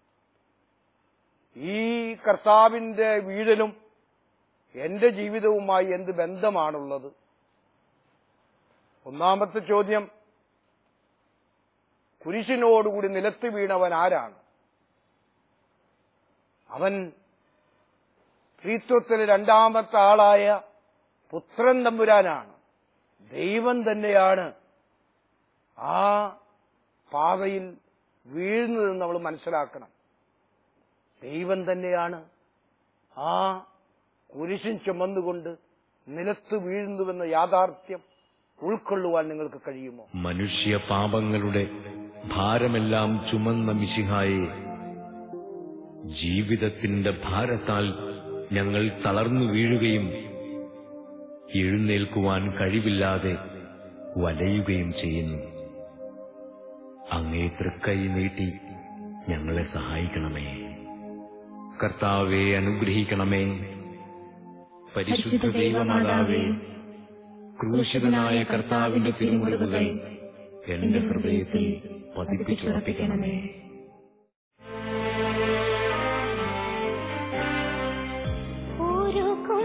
ഈ കർത്താവിന്റെ വീഴലും എന്റെ ജീവിതവുമായി എന്ത് ബന്ധമാണുള്ളത് ഒന്നാമത്തെ ചോദ്യം കുരിശിനോടുകൂടി നിലത്ത് വീണവൻ ആരാണ് അവൻ സ്ത്രീത്വത്തിലെ രണ്ടാമത്തെ ആളായ പുത്രൻ തമ്പുരാനാണ് ദൈവം തന്നെയാണ് ആ പാതയിൽ വീഴുന്നതെന്ന് നമ്മൾ മനസ്സിലാക്കണം ദൈവം തന്നെയാണ് ആ കുരിശും ചുമന്നുകൊണ്ട് നിലത്ത് വീഴുന്നുവെന്ന യാഥാർത്ഥ്യം ഉൾക്കൊള്ളുവാൻ നിങ്ങൾക്ക് കഴിയുമോ മനുഷ്യ പാപങ്ങളുടെ ഭാരമെല്ലാം ചുമന്ന മിശിഹായെ ജീവിതത്തിന്റെ ഭാരത്താൽ ഞങ്ങൾ തളർന്നു വീഴുകയും എഴുന്നേൽക്കുവാൻ കഴിവില്ലാതെ വലയുകയും ചെയ്യുന്നു അങ്ങേ തൃക്കൈ നീട്ടി ഞങ്ങളെ സഹായിക്കണമേ കർത്താവെ അനുഗ്രഹിക്കണമേ പരിശുദ്ധ ദൈവമാതാവേ ക്രൂശിതനായ കർത്താവിന്റെ തിരുമുറിവുകൾ എന്റെ ഹൃദയത്തിൽ പതിപ്പിച്ചുറപ്പിക്കണമേ ഉരുകും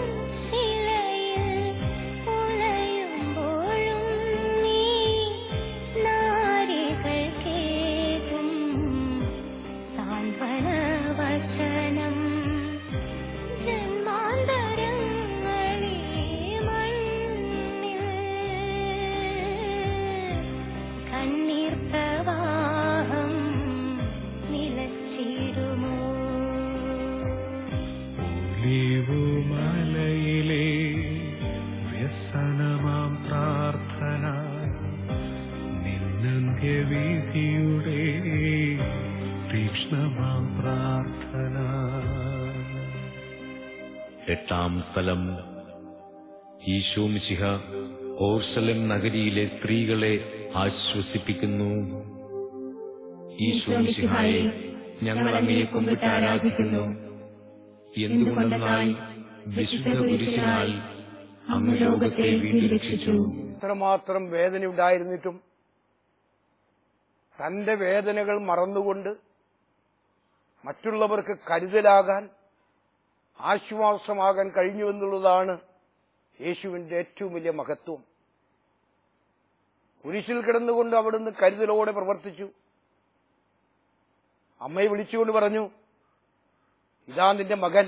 ശിലയിൽ ഉലയുമ്പോഴും നീ നാരികൾ കേൾക്കും സാന്ത്വന വചനം ജന്മാന്തരങ്ങളെ മണ്ണിൽ കണ്ണീർ പ്രവാഹം നിലച്ചിടുമോ ഒലിവുമലയിലെ വ്യസനമാം പ്രാർത്ഥന നിന്നന്ത്യവിധിയുടെ തീക്ഷ്ണമാം പ്രാർത്ഥന എട്ടാം സ്ഥലം ഈശോമിശിഹ ഓർസലം നഗരിയിലെ സ്ത്രീകളെ ആശ്വസിപ്പിക്കുന്നു ഈശോമിശിഹായെ ഞങ്ങൾ അങ്ങയെ കുമ്പിട്ട് ആരാധിക്കുന്നു എന്തുകൊണ്ടെന്നാൽ വിശുദ്ധ കുരിശിനാൽ അങ്ങ് ലോകത്തെ വീണ്ടും രക്ഷിച്ചു ഇത്രമാത്രം വേദന ഉണ്ടായിരുന്നിട്ടും തന്റെ വേദനകൾ മറന്നുകൊണ്ട് മറ്റുള്ളവർക്ക് കരുതലാകാൻ ആശ്വാസമാകാൻ കഴിഞ്ഞു എന്നുള്ളതാണ് യേശുവിന്റെ ഏറ്റവും വലിയ മഹത്വം കുരിശിൽ കിടന്നുകൊണ്ട് അവിടുന്ന് കരുതലോടെ പ്രവർത്തിച്ചു അമ്മയെ വിളിച്ചുകൊണ്ട് പറഞ്ഞു ഇതാ നിന്റെ മകൻ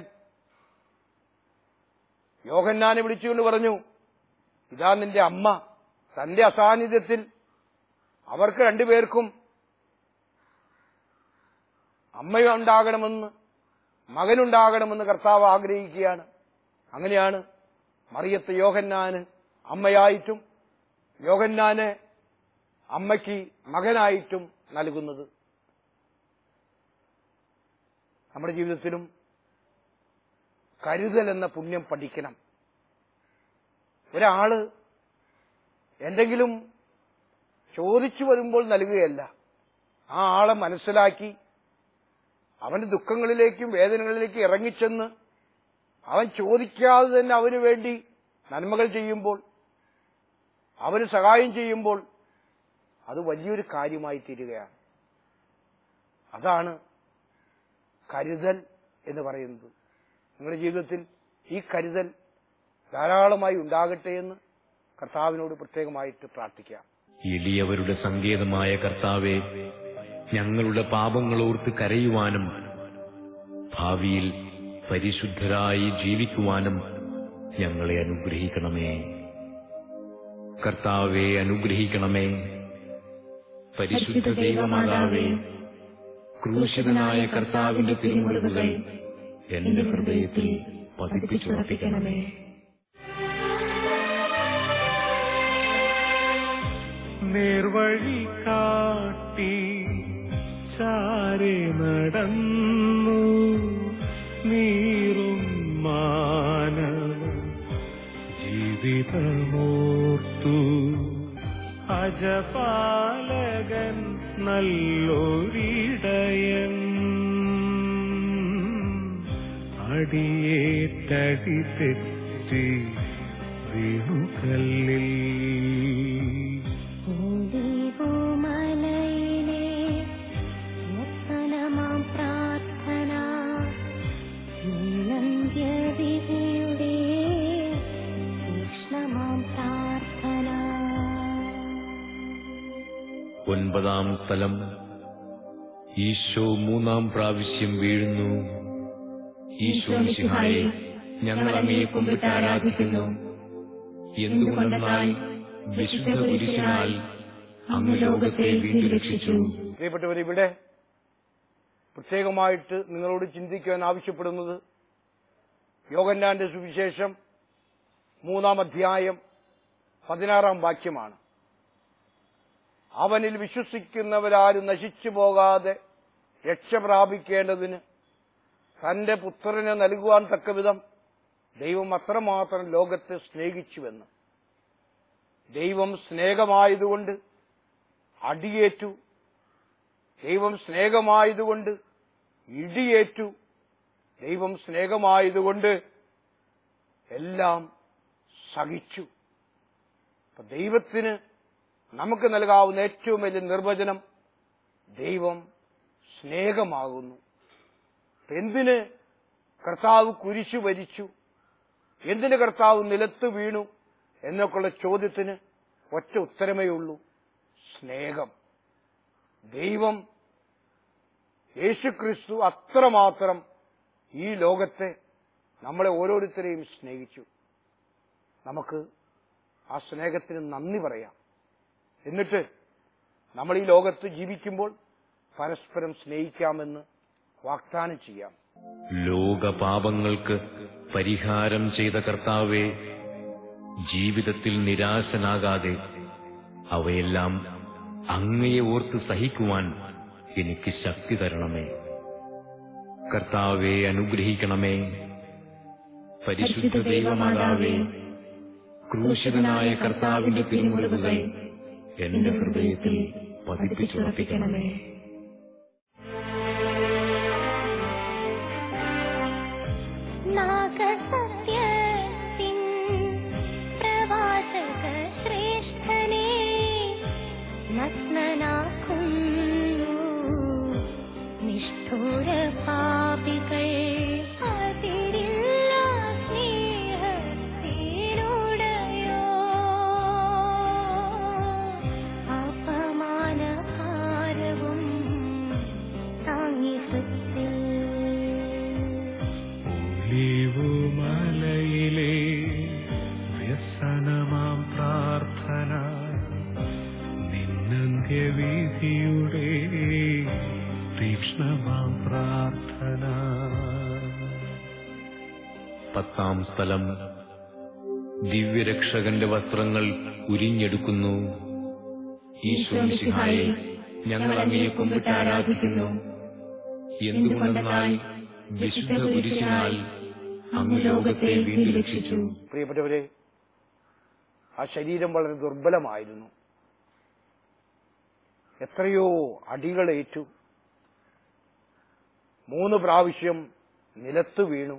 യോഹന്നാനെ വിളിച്ചുകൊണ്ട് പറഞ്ഞു ഇതാ നിന്റെ അമ്മ തന്റെ അസാന്നിധ്യത്തിൽ അവർക്ക് രണ്ടുപേർക്കും അമ്മയുണ്ടാകണമെന്ന് മകനുണ്ടാകണമെന്ന് കർത്താവ് ആഗ്രഹിക്കുകയാണ് അങ്ങനെയാണ് മറിയത്ത് യോഹന്നാന് അമ്മയായിട്ടും യോഹന്നാന് അമ്മയ്ക്ക് മകനായിട്ടും നൽകുന്നത് നമ്മുടെ ജീവിതത്തിലും കരുതൽ എന്ന പുണ്യം പഠിക്കണം ഒരാള് എന്തെങ്കിലും ചോദിച്ചു വരുമ്പോൾ നൽകുകയല്ല ആ ആളെ മനസ്സിലാക്കി അവന്റെ ദുഃഖങ്ങളിലേക്കും വേദനകളിലേക്കും ഇറങ്ങിച്ചെന്ന് അവൻ ചോദിക്കാതെ തന്നെ അവന് വേണ്ടി നന്മകൾ ചെയ്യുമ്പോൾ അവന് സഹായം ചെയ്യുമ്പോൾ അത് വലിയൊരു കാര്യമായി തീരുകയാണ് അതാണ് കരുതൽ എന്ന് പറയുന്നത് നിങ്ങളുടെ ജീവിതത്തിൽ ഈ കരുതൽ ധാരാളമായി ഉണ്ടാകട്ടെ എന്ന് കർത്താവിനോട് പ്രത്യേകമായിട്ട് പ്രാർത്ഥിക്കാം എളിയവരുടെ സങ്കേതമായ കർത്താവെ ഞങ്ങളുടെ പാപങ്ങളോർത്ത് കരയുവാനും ഭാവിയിൽ പരിശുദ്ധരായി ജീവിക്കുവാനും ഞങ്ങളെ അനുഗ്രഹിക്കണമേ കർത്താവെ അനുഗ്രഹിക്കണമേ പരിശുദ്ധ ദൈവമാതാവേ ക്രൂശിതനായ കർത്താവിന്റെ തിരുമുറിവുകൾ എന്റെ ഹൃദയത്തിൽ പതിപ്പിച്ചുറപ്പിക്കണമേ നേർവഴി കാട്ടി ചാരെ നടന്നു നീറും മാനവ ജീവിതമോർത്തു അജപാലകൻ നല്ലൊരിടയൻ അടിയേറ്റടി തെറ്റി വീണുകല്ലിൽ ഒൻപതാം സ്ഥലം ഈശോ മൂന്നാം പ്രാവശ്യം വീഴുന്നു ഈശോ മിശിഹായെ ഞങ്ങൾ അങ്ങയെ കുമ്പിട്ട് ആരാധിക്കുന്നു എന്തുകൊണ്ടെന്നാൽ വിശുദ്ധ കുരിശിനാൽ അങ്ങ് ലോകത്തെ വീണ്ടും രക്ഷിച്ചു പ്രിയപ്പെട്ടവർ ഇവിടെ പ്രത്യേകമായിട്ട് നിങ്ങളോട് ചിന്തിക്കാൻ ആവശ്യപ്പെടുന്നത് യോഗന്നാന്റെ സുവിശേഷം മൂന്നാം അധ്യായം പതിനാറാം വാക്യമാണ് അവനിൽ വിശ്വസിക്കുന്നവരാരും നശിച്ചു പോകാതെ രക്ഷ പ്രാപിക്കേണ്ടതിന് തന്റെ പുത്രനെ നൽകുവാൻ തക്കവിധം ദൈവം അത്രമാത്രം ലോകത്തെ സ്നേഹിച്ചുവെന്ന് ദൈവം സ്നേഹമായതുകൊണ്ട് അടിയേറ്റു ദൈവം സ്നേഹമായതുകൊണ്ട് ഇടിയേറ്റു ദൈവം സ്നേഹമായതുകൊണ്ട് എല്ലാം സഹിച്ചു അപ്പൊ ദൈവത്തിന് നമുക്ക് നൽകാവുന്ന ഏറ്റവും വലിയ നിർവചനം ദൈവം സ്നേഹമാകുന്നു അപ്പൊ എന്തിന് കർത്താവ് കുരിശു വരിച്ചു എന്തിന് കർത്താവ് നിലത്ത് വീണു എന്നൊക്കെയുള്ള ചോദ്യത്തിന് ഒറ്റ ഉത്തരമേ ഉള്ളൂ സ്നേഹം ദൈവം യേശുക്രിസ്തു അത്രമാത്രം ഈ ലോകത്തെ നമ്മളെ ഓരോരുത്തരെയും സ്നേഹിച്ചു നമുക്ക് ആ സ്നേഹത്തിന് നന്ദി പറയാം എന്നിട്ട് നമ്മൾ ഈ ലോകത്ത് ജീവിക്കുമ്പോൾ പരസ്പരം സ്നേഹിക്കാമെന്ന് വാഗ്ദാനം ചെയ്യാം ലോകപാപങ്ങൾക്ക് പരിഹാരം ചെയ്ത കർത്താവെ ജീവിതത്തിൽ നിരാശനാകാതെ അവയെല്ലാം അങ്ങയെ ഓർത്ത് സഹിക്കുവാൻ എനിക്ക് ശക്തി തരണമേ കർത്താവെ അനുഗ്രഹിക്കണമേ പരിശുദ്ധ ദൈവമാതാവേ ക്രൂശിതനായ കർത്താവിന്റെ തിരുമുറിവുകൾ എന്റെ ഹൃദയത്തിൽ പതിപ്പിച്ചുറപ്പിക്കണമേ നാഗസത്യത്തിൻ പ്രവാചക ശ്രേഷ്ഠനെ നഗ്നനാക്കുന്നു നിഷ്ഠൂര പാപികൾ അതിരില്ല സ്നേഹത്തിനുടയോ അപമാനഭാരവും താങ്ങി ഹൃത്തിൽ ഒലിവുമലയിലെ വ്യസനമാം പ്രാർത്ഥന നിന്നന്ത്യവിധിയുടെ തീക്ഷ്ണമാം പ്രാർത്ഥന പത്താം സ്ഥലം ദിവ്യരക്ഷകന്റെ വസ്ത്രങ്ങൾ ഉരിഞ്ഞെടുക്കുന്നു ഈശോ മിശിഹായെ ഞങ്ങൾ അങ്ങയെ കുമ്പിട്ട് ആരാധിക്കുന്നു എന്തുകൊണ്ടെന്നാൽ വിശുദ്ധ കുരിശിനാൽ അങ്ങ് ലോകത്തെ വീണ്ടും രക്ഷിച്ചു പ്രിയപ്പെട്ടവരെ ആ ശരീരം വളരെ ദുർബലമായിരുന്നു എത്രയോ അടികളേറ്റു മൂന്ന് പ്രാവശ്യം നിലത്ത് വീണു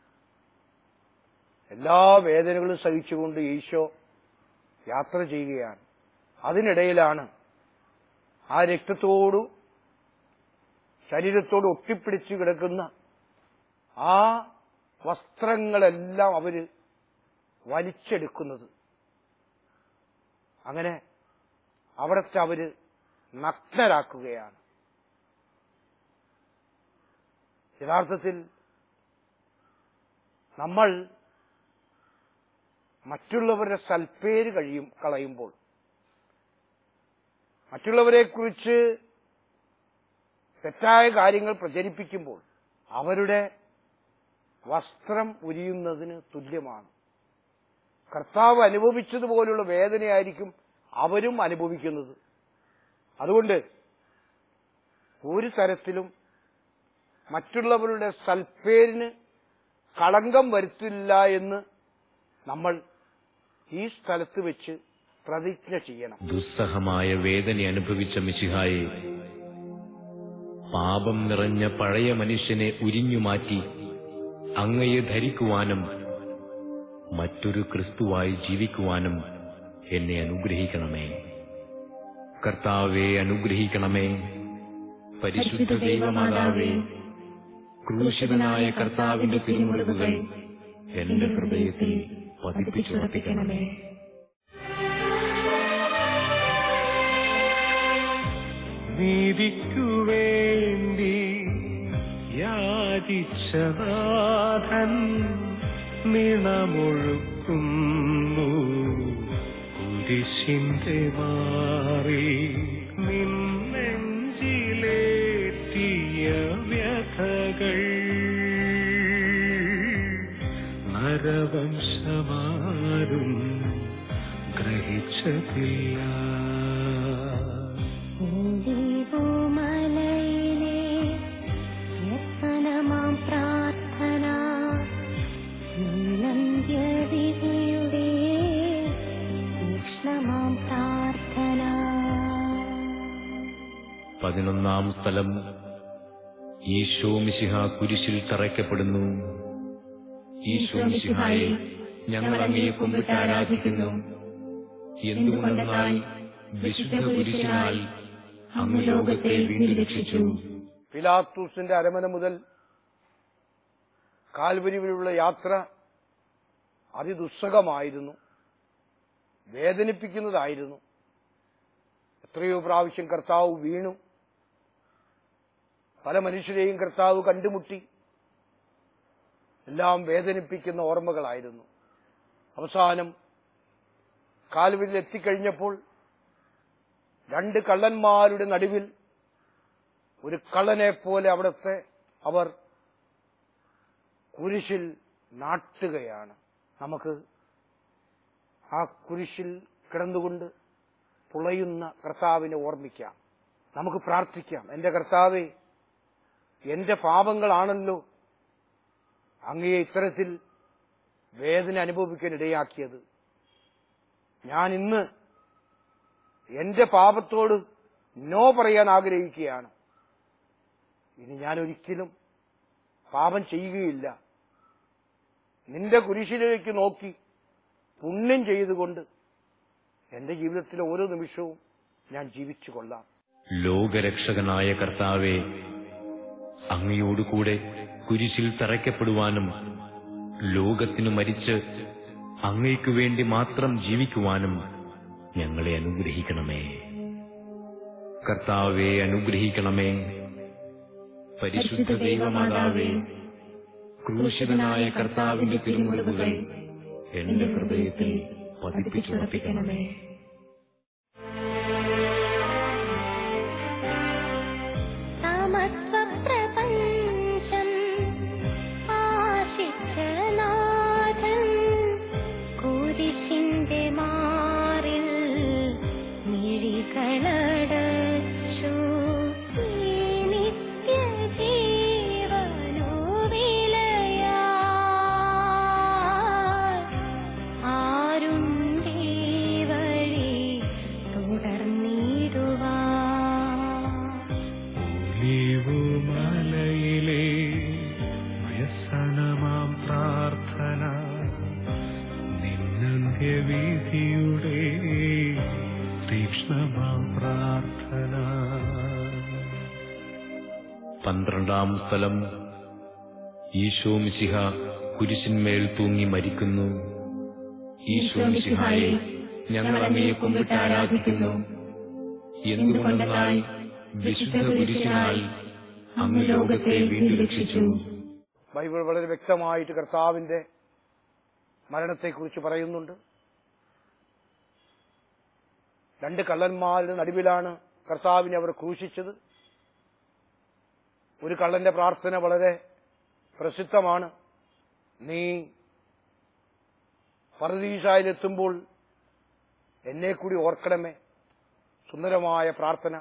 എല്ലാ വേദനകളും സഹിച്ചുകൊണ്ട് ഈശോ യാത്ര ചെയ്യുകയാണ് അതിനിടയിലാണ് ആ രക്തത്തോടു ശരീരത്തോട് ഒട്ടിപ്പിടിച്ച് കിടക്കുന്ന ആ വസ്ത്രങ്ങളെല്ലാം അവര് വലിച്ചെടുക്കുന്നത് അങ്ങനെ അവിടത്തെ അവര് നഗ്നരാക്കുകയാണ് യഥാർത്ഥത്തിൽ നമ്മൾ മറ്റുള്ളവരുടെ സൽപ്പേര് കഴിയും കളയുമ്പോൾ മറ്റുള്ളവരെക്കുറിച്ച് തെറ്റായ കാര്യങ്ങൾ പ്രചരിപ്പിക്കുമ്പോൾ അവരുടെ വസ്ത്രം ഉരിയുന്നതിന് തുല്യമാണ് കർത്താവ് അനുഭവിച്ചതുപോലുള്ള വേദനയായിരിക്കും അവരും അനുഭവിക്കുന്നത് അതുകൊണ്ട് ഒരു തരത്തിലും മറ്റുള്ളവരുടെ സൽപ്പേരിന് കളങ്കം വരുത്തില്ല എന്ന് നമ്മൾ ഈ സ്ഥലത്ത് വെച്ച് പ്രതിജ്ഞ ചെയ്യണം ദുസ്സഹമായ വേദന അനുഭവിച്ച മിശിഹായെ പാപം നിറഞ്ഞ പഴയ മനുഷ്യനെ ഉരിഞ്ഞുമാറ്റി അങ്ങയെ ധരിക്കുവാനും മറ്റൊരു ക്രിസ്തുവായി ജീവിക്കുവാനും എന്നെ അനുഗ്രഹിക്കണമേ കർത്താവെ അനുഗ്രഹിക്കണമേ പരിശുദ്ധ ദൈവമാതാവേ ക്രൂശിതനായ കർത്താവിന്റെ തിരുമുറിവുകൾ എന്റെ ഹൃദയത്തിൽ പതിപ്പിച്ചുറപ്പിക്കണമേ നീതിക്കു വേണ്ടി യാചിച്ചനാഥൻ നിണമൊഴുക്കുന്നു കുരിശിന്റെ മാറി നിന്നെഞ്ചിലേറ്റിയ വ്യഥകൾ നരവംശമാരും ഗ്രഹിച്ചതില്ല മലയിലെ വ്യസനമാം പ്രാർത്ഥന നീലന്ത്യവിധിയുടെ തീക്ഷ്ണമാം പ്രാർത്ഥന പതിനൊന്നാം സ്ഥലം ഈശോ മിശിഹ കുരിശിൽ തറയ്ക്കപ്പെടുന്നു ഈശോ മിശിഹായെ ഞങ്ങൾ അങ്ങയെ കുമ്പിട്ട് ആരാധിക്കുന്നു എന്തുകൊണ്ടെന്നാൽ വിശുദ്ധ കുരിശിനാൽ അങ്ങ് ലോകത്തെ വീണ്ടും രക്ഷിച്ചു പിലാത്തൂസിന്റെ അരമന മുതൽ കാൽവരിവിലുള്ള യാത്ര അതിദുസ്സഹമായിരുന്നു വേദനിപ്പിക്കുന്നതായിരുന്നു എത്രയോ പ്രാവശ്യം കർത്താവ് വീണു പല മനുഷ്യരെയും കർത്താവ് കണ്ടുമുട്ടി എല്ലാം വേദനിപ്പിക്കുന്ന ഓർമ്മകളായിരുന്നു അവസാനം കാൽവരിൽ എത്തിക്കഴിഞ്ഞപ്പോൾ രണ്ട് കള്ളന്മാരുടെ നടുവിൽ ഒരു കള്ളനെ പോലെ അവിടുത്തെ അവർ കുരിശിൽ നാട്ടുകയാണ് നമുക്ക് ആ കുരിശിൽ കിടന്നുകൊണ്ട് പുളയുന്ന കർത്താവിനെ ഓർമ്മിക്കാം നമുക്ക് പ്രാർത്ഥിക്കാം എന്റെ കർത്താവെ എന്റെ പാപങ്ങളാണല്ലോ അങ്ങയെ ഇത്തരത്തിൽ വേദന അനുഭവിക്കാൻ ഇടയാക്കിയത് ഞാൻ ഇന്ന് എന്റെ പാപത്തോട് നോ പറയാൻ ആഗ്രഹിക്കുകയാണ് ഇനി ഞാൻ ഒരിക്കലും പാപം ചെയ്യുകയില്ല നിന്റെ കുരിശിലേക്ക് നോക്കി പുണ്യം ചെയ്തുകൊണ്ട് എന്റെ ജീവിതത്തിലെ ഓരോ നിമിഷവും ഞാൻ ജീവിച്ചു കൊള്ളാം ലോകരക്ഷകനായ കർത്താവെ അങ്ങയോടുകൂടെ കുരിശിൽ തറയ്ക്കപ്പെടുവാനും ലോകത്തിനു മരിച്ച് അങ്ങയ്ക്കു വേണ്ടി മാത്രം ജീവിക്കുവാനും ഞങ്ങളെ അനുഗ്രഹിക്കണമേ കർത്താവെ അനുഗ്രഹിക്കണമേ പരിശുദ്ധ ദൈവമാതാവേ ക്രൂശിതനായ കർത്താവിന്റെ തിരുമുറിവുകൾ എന്റെ ഹൃദയത്തിൽ പതിപ്പിച്ചുറപ്പിക്കണമേ സമത്വപ്രപഞ്ചം ആശിച്ചനാഥൻ കുരിശിന്റെ മാറിൽ മിഴികളടച്ചു ഈ നിത്യജീവനു വിലയാ ആരും വഴി തുടർന്നിടുവാ ഒലിവുമലയിലെ വ്യസനമാം പ്രാർത്ഥന നിന്നന്ത്യവിധിയുടെ തീക്ഷ്ണമാം പ്രാർത്ഥന പന്ത്രണ്ടാം സ്ഥലം ഈശോ മിശിഹ കുരിശിന്മേൽ തൂങ്ങി മരിക്കുന്നു ഈശോ മിശിഹായെ ഞങ്ങൾ അങ്ങയെ കുമ്പിട്ട് ആരാധിക്കുന്നു എന്തുകൊണ്ടെന്നാൽ വിശുദ്ധ കുരിശിനാൽ അങ്ങ് ലോകത്തെ വീണ്ടും രക്ഷിച്ചു ബൈബിൾ വളരെ വ്യക്തമായിട്ട് കർത്താവിന്റെ മരണത്തെക്കുറിച്ച് പറയുന്നുണ്ട് രണ്ട് കള്ളന്മാരുടെ നടുവിലാണ് കർത്താവിനെ അവർ ക്രൂശിച്ചത് ഒരു കള്ളന്റെ പ്രാർത്ഥന വളരെ പ്രസിദ്ധമാണ് നീ പരദീസായിലെത്തുമ്പോൾ എന്നെ കൂടി ഓർക്കണമേ സുന്ദരമായ പ്രാർത്ഥന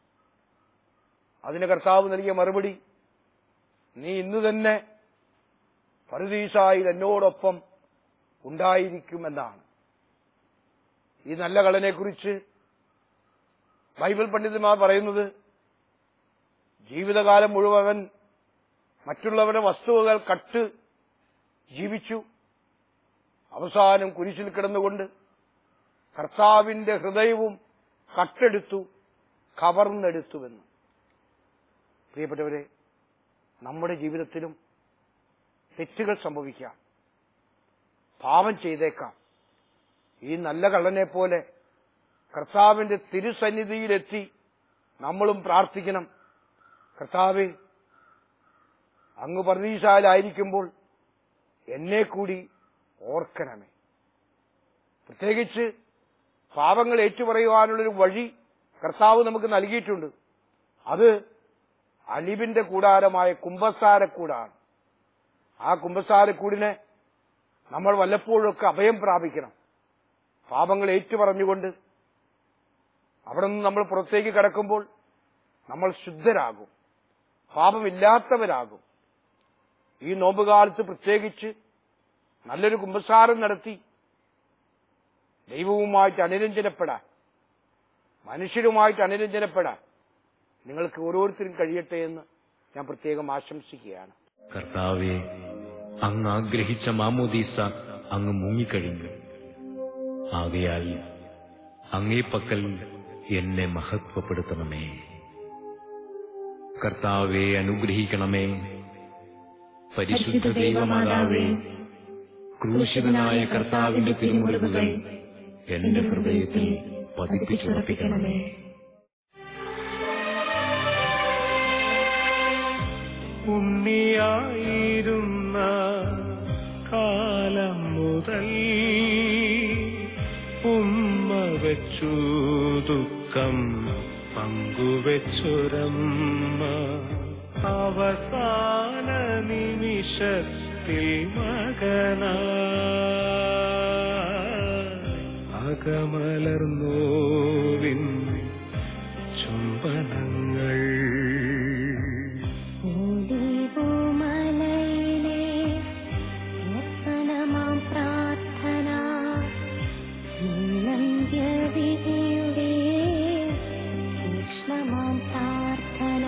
അതിന് കർത്താവ് നൽകിയ മറുപടി നീ ഇന്ന് തന്നെ പരദീസായിൽ എന്നോടൊപ്പം ഉണ്ടായിരിക്കുമെന്നാണ് ഈ നല്ല കള്ളനെക്കുറിച്ച് ബൈബിൾ പണ്ഡിതന്മാർ പറയുന്നത് ജീവിതകാലം മുഴുവൻ മറ്റുള്ളവരുടെ വസ്തുവകൾ കട്ട് ജീവിച്ചു അവസാനം കുരിശിൽ കിടന്നുകൊണ്ട് കർത്താവിന്റെ ഹൃദയവും കട്ടെടുത്തു കവർന്നെടുത്തുവെന്ന് പ്രിയപ്പെട്ടവരെ നമ്മുടെ ജീവിതത്തിലും തെറ്റുകൾ സംഭവിക്കാം പാപം ചെയ്തേക്കാം ഈ നല്ല കള്ളനെ പോലെ കർത്താവിന്റെ തിരുസന്നിധിയിലെത്തി നമ്മളും പ്രാർത്ഥിക്കണം കർത്താവെ അങ്ങ് പ്രതീക്ഷയിലായിരിക്കുമ്പോൾ എന്നെ കൂടി ഓർക്കണമേ പ്രത്യേകിച്ച് പാപങ്ങൾ ഏറ്റുപറയുവാനുള്ളൊരു വഴി കർത്താവ് നമുക്ക് നൽകിയിട്ടുണ്ട് അത് അലിബിന്റെ കൂടാരമായ കുംഭസാരക്കൂടാണ് ആ കുംഭസാരക്കൂടിനെ നമ്മൾ വല്ലപ്പോഴൊക്കെ അഭയം പ്രാപിക്കണം പാപങ്ങൾ ഏറ്റുപറഞ്ഞുകൊണ്ട് അവിടെ നിന്ന് നമ്മൾ പുറത്തേക്ക് കടക്കുമ്പോൾ നമ്മൾ ശുദ്ധരാകും പാപമില്ലാത്തവരാകും ഈ നോമ്പുകാലത്ത് പ്രത്യേകിച്ച് നല്ലൊരു കുമ്പസാരം നടത്തി ദൈവവുമായിട്ട് അനുരഞ്ജനപ്പെടാൻ മനുഷ്യരുമായിട്ട് അനുരഞ്ജനപ്പെടാൻ നിങ്ങൾക്ക് ഓരോരുത്തരും കഴിയട്ടെ എന്ന് ഞാൻ പ്രത്യേകം ആശംസിക്കുകയാണ് കർത്താവെ അങ്ങ് ആഗ്രഹിച്ച മാമോദീസ അങ്ങ് മുങ്ങിക്കഴിഞ്ഞു ആകയാൽ അങ്ങേ പക്കൽ എന്നെ മഹത്വപ്പെടുത്തണമേ കർത്താവെ അനുഗ്രഹിക്കണമേ പരിശുദ്ധ ദൈവമാതാവേ ക്രൂശിതനായ കർത്താവിന്റെ തിരുമുറിവുകൾ എന്റെ ഹൃദയത്തിൽ പതിപ്പിച്ചുറപ്പിക്കണമേ ഉണ്ണിയായിരുന്ന കാലം മുതൽ ഉമ്മ വെച്ചു ദുഃഖം പങ്കുവെച്ചൊരമ്മ അവസാന നിമിഷത്തിൽ മകന അകമലർന്നോവിൻ ചുംബനങ്ങൾ ഓലിവുമലയിലെ നിർത്തണമാം പ്രാർത്ഥന നീലന്ത്യവിധിയുടെ തീക്ഷ്ണമാം പ്രാർത്ഥന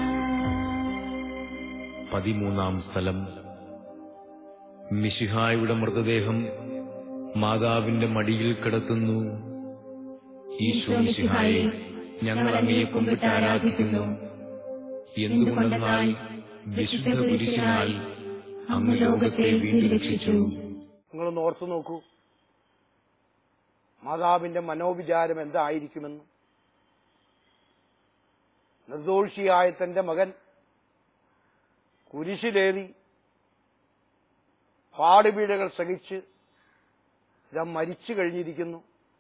പതിമൂന്നാം സ്ഥലം മിശിഹായുടെ മൃതദേഹം മാതാവിന്റെ മടിയിൽ കിടത്തുന്നു ഈശോ മിശിഹായെ ഞങ്ങൾ അങ്ങയെ കുമ്പിട്ട് ആരാധിക്കുന്നു എന്തുകൊണ്ടെന്നാൽ വിശുദ്ധ കുരിശിനാൽ അങ്ങ് ലോകത്തെ വീണ്ടും രക്ഷിച്ചു നിങ്ങളൊന്ന് ഓർത്തു നോക്കൂ മാതാവിന്റെ മനോവിചാരം എന്തായിരിക്കുമെന്ന് നിർദോഷിയായ തന്റെ മകൻ കുരിശിലേറി പാടുപീഴകൾ സഹിച്ച് ഇതാ മരിച്ചു കഴിഞ്ഞിരിക്കുന്നു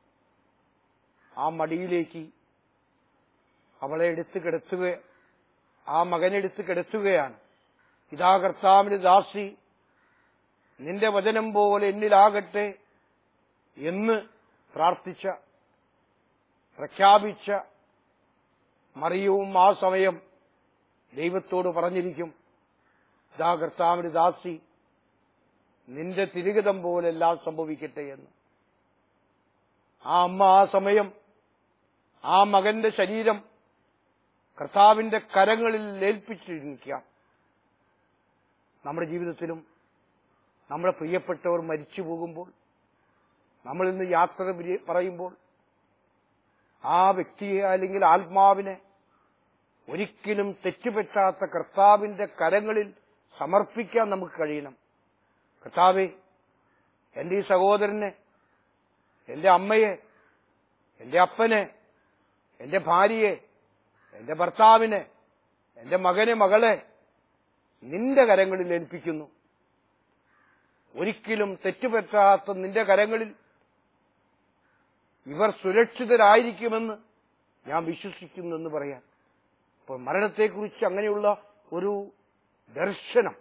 ആ മടിയിലേക്ക് അവളെ എടുത്ത് കിടത്തുക ആ മകനെടുത്ത് കിടത്തുകയാണ് ഇതാ കർത്താവിന്റെ ദാസി നിന്റെ വചനം പോലെ എന്നിലാകട്ടെ എന്ന് പ്രാർത്ഥിച്ച പ്രഖ്യാപിച്ച മറിയവും ആ സമയം ദൈവത്തോട് പറഞ്ഞിരിക്കും ഇതാ കർത്താവിന്റെ ദാസി നിന്റെ തിരുഗതം പോലെ എല്ലാം സംഭവിക്കട്ടെ എന്ന് ആ അമ്മ ആ സമയം ആ മകന്റെ ശരീരം കർത്താവിന്റെ കരങ്ങളിൽ ഏൽപ്പിച്ചിരിക്കാം നമ്മുടെ ജീവിതത്തിലും നമ്മുടെ പ്രിയപ്പെട്ടവർ മരിച്ചു പോകുമ്പോൾ നമ്മൾ ഇന്ന് യാത്ര പിരി- പറയുമ്പോൾ ആ വ്യക്തിയെ അല്ലെങ്കിൽ ആത്മാവിനെ ഒരിക്കലും തെറ്റുപറ്റാത്ത കർത്താവിന്റെ കരങ്ങളിൽ സമർപ്പിക്കാൻ നമുക്ക് കഴിയണം കർത്താവെ എന്റെ ഈ സഹോദരനെ എന്റെ അമ്മയെ എന്റെ അപ്പനെ എന്റെ ഭാര്യയെ എന്റെ ഭർത്താവിനെ എന്റെ മകനെ മകളെ നിന്റെ കരങ്ങളിൽ ഏൽപ്പിക്കുന്നു ഒരിക്കലും തെറ്റുപറ്റാത്ത നിന്റെ കരങ്ങളിൽ ഇവർ സുരക്ഷിതരായിരിക്കുമെന്ന് ഞാൻ വിശ്വസിക്കുന്നു എന്ന് പറയാൻ അപ്പോൾ മരണത്തെക്കുറിച്ച് അങ്ങനെയുള്ള ഒരു ദർശനം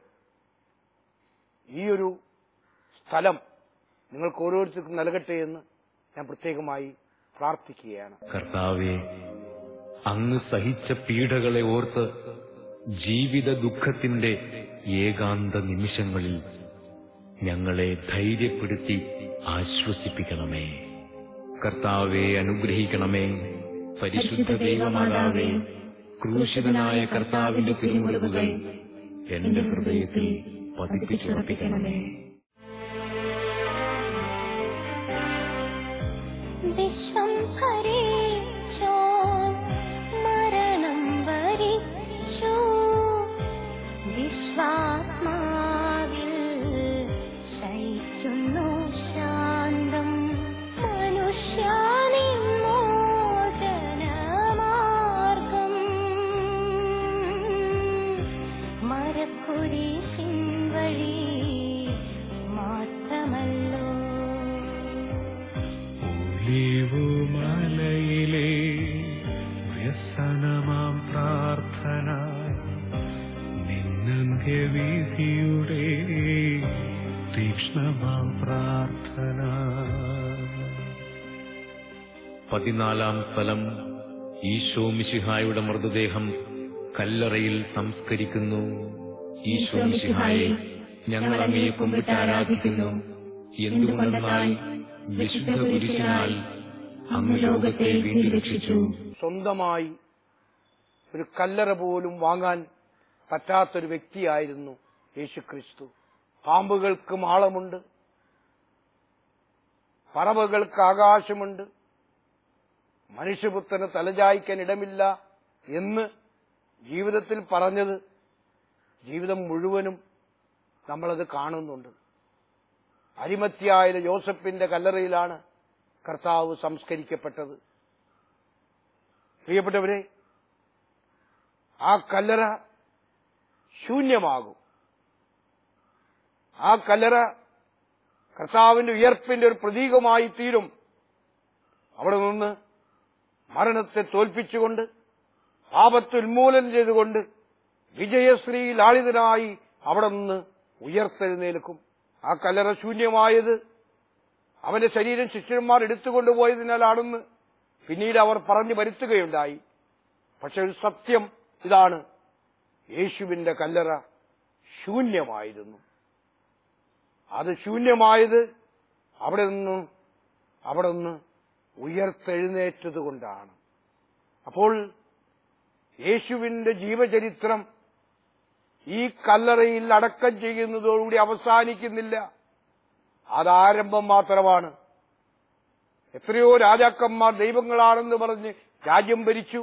ഈ ഒരു സ്ഥലം നിങ്ങൾക്ക് ഓരോരുത്തർക്കും നൽകട്ടെ എന്ന് ഞാൻ പ്രത്യേകമായി പ്രാർത്ഥിക്കുകയാണ് കർത്താവെ അങ്ങ് സഹിച്ച പീഡകളെ ഓർത്ത് ജീവിത ദുഃഖത്തിന്റെ ഏകാന്ത നിമിഷങ്ങളിൽ ഞങ്ങളെ ധൈര്യപ്പെടുത്തി ആശ്വസിപ്പിക്കണമേ കർത്താവെ അനുഗ്രഹിക്കണമേ പരിശുദ്ധ ദൈവമാതാവേ ക്രൂശിതനായ കർത്താവിന്റെ തിരുമുറിവുകൾ എന്റെ ഹൃദയത്തിൽ പതിപ്പിച്ചുറപ്പിക്കണമേ വിശ്വം ഭരിച്ചോ മരണം വരിച്ചു വിശ്വാത്മാവിൽ ശയിക്കുന്നു ശാന്തം മനുഷ്യാനിമോചനമാർഗം ഒലിവുമലയിലെ വ്യസനമാം പ്രാർത്ഥന നിന്നന്ത്യവിധിയുടെ തീക്ഷ്ണമാം പ്രാർത്ഥന പതിനാലാം സ്ഥലം ഈശോ മിശിഹായുടെ മൃതദേഹം കല്ലറയിൽ സംസ്കരിക്കുന്നു ഈശോ മിശിഹായെ ഞങ്ങൾ അങ്ങയെ കുമ്പിട്ട് ആരാധിക്കുന്നു എന്തുകൊണ്ടെന്നാൽ വിശുദ്ധ കുരിശിനാൽ അങ്ങ് ലോകത്തെ വീണ്ടും രക്ഷിച്ചു സ്വന്തമായി ഒരു കല്ലറ പോലും വാങ്ങാൻ പറ്റാത്തൊരു വ്യക്തിയായിരുന്നു യേശുക്രിസ്തു പാമ്പുകൾക്ക് മാളമുണ്ട് പറവകൾക്ക് ആകാശമുണ്ട് മനുഷ്യപുത്രന് തലചായ്ക്കാൻ ഇടമില്ല എന്ന് ജീവിതത്തിൽ പറഞ്ഞത് ജീവിതം മുഴുവനും നമ്മളത് കാണുന്നുണ്ട് അരിമത്യായ യോസഫിന്റെ കല്ലറയിലാണ് കർത്താവ് സംസ്കരിക്കപ്പെട്ടത് പ്രിയപ്പെട്ടവരെ ആ കല്ലറ ശൂന്യമാകും ആ കല്ലറ കർത്താവിന്റെ ഉയർപ്പിന്റെ ഒരു പ്രതീകമായി തീരും അവിടെ നിന്ന് മരണത്തെ തോൽപ്പിച്ചുകൊണ്ട് പാപത്തെ ഉന്മൂലനം ചെയ്തുകൊണ്ട് വിജയശ്രീ ലാളിതനായി അവിടെ നിന്ന് ഉയർത്തെഴുന്നേൽക്കും ആ കല്ലറ ശൂന്യമായത് അവന്റെ ശരീരം ശിഷ്യന്മാർ എടുത്തുകൊണ്ടുപോയതിനാലാണെന്ന് പിന്നീട് അവർ പറഞ്ഞു വരുത്തുകയുണ്ടായി പക്ഷെ ഒരു സത്യം ഇതാണ് യേശുവിന്റെ കല്ലറ ശൂന്യമായിരുന്നു അത് ശൂന്യമായത് അവിടെ നിന്ന് അവിടെ നിന്ന് ഉയർത്തെഴുന്നേറ്റത് കൊണ്ടാണ് അപ്പോൾ യേശുവിന്റെ ജീവചരിത്രം ഈ കല്ലറയിൽ അടക്കം ചെയ്യുന്നതോടുകൂടി അവസാനിക്കുന്നില്ല അതാരംഭം മാത്രമാണ് എത്രയോ രാജാക്കന്മാർ ദൈവങ്ങളാണെന്ന് പറഞ്ഞ് രാജ്യം ഭരിച്ചു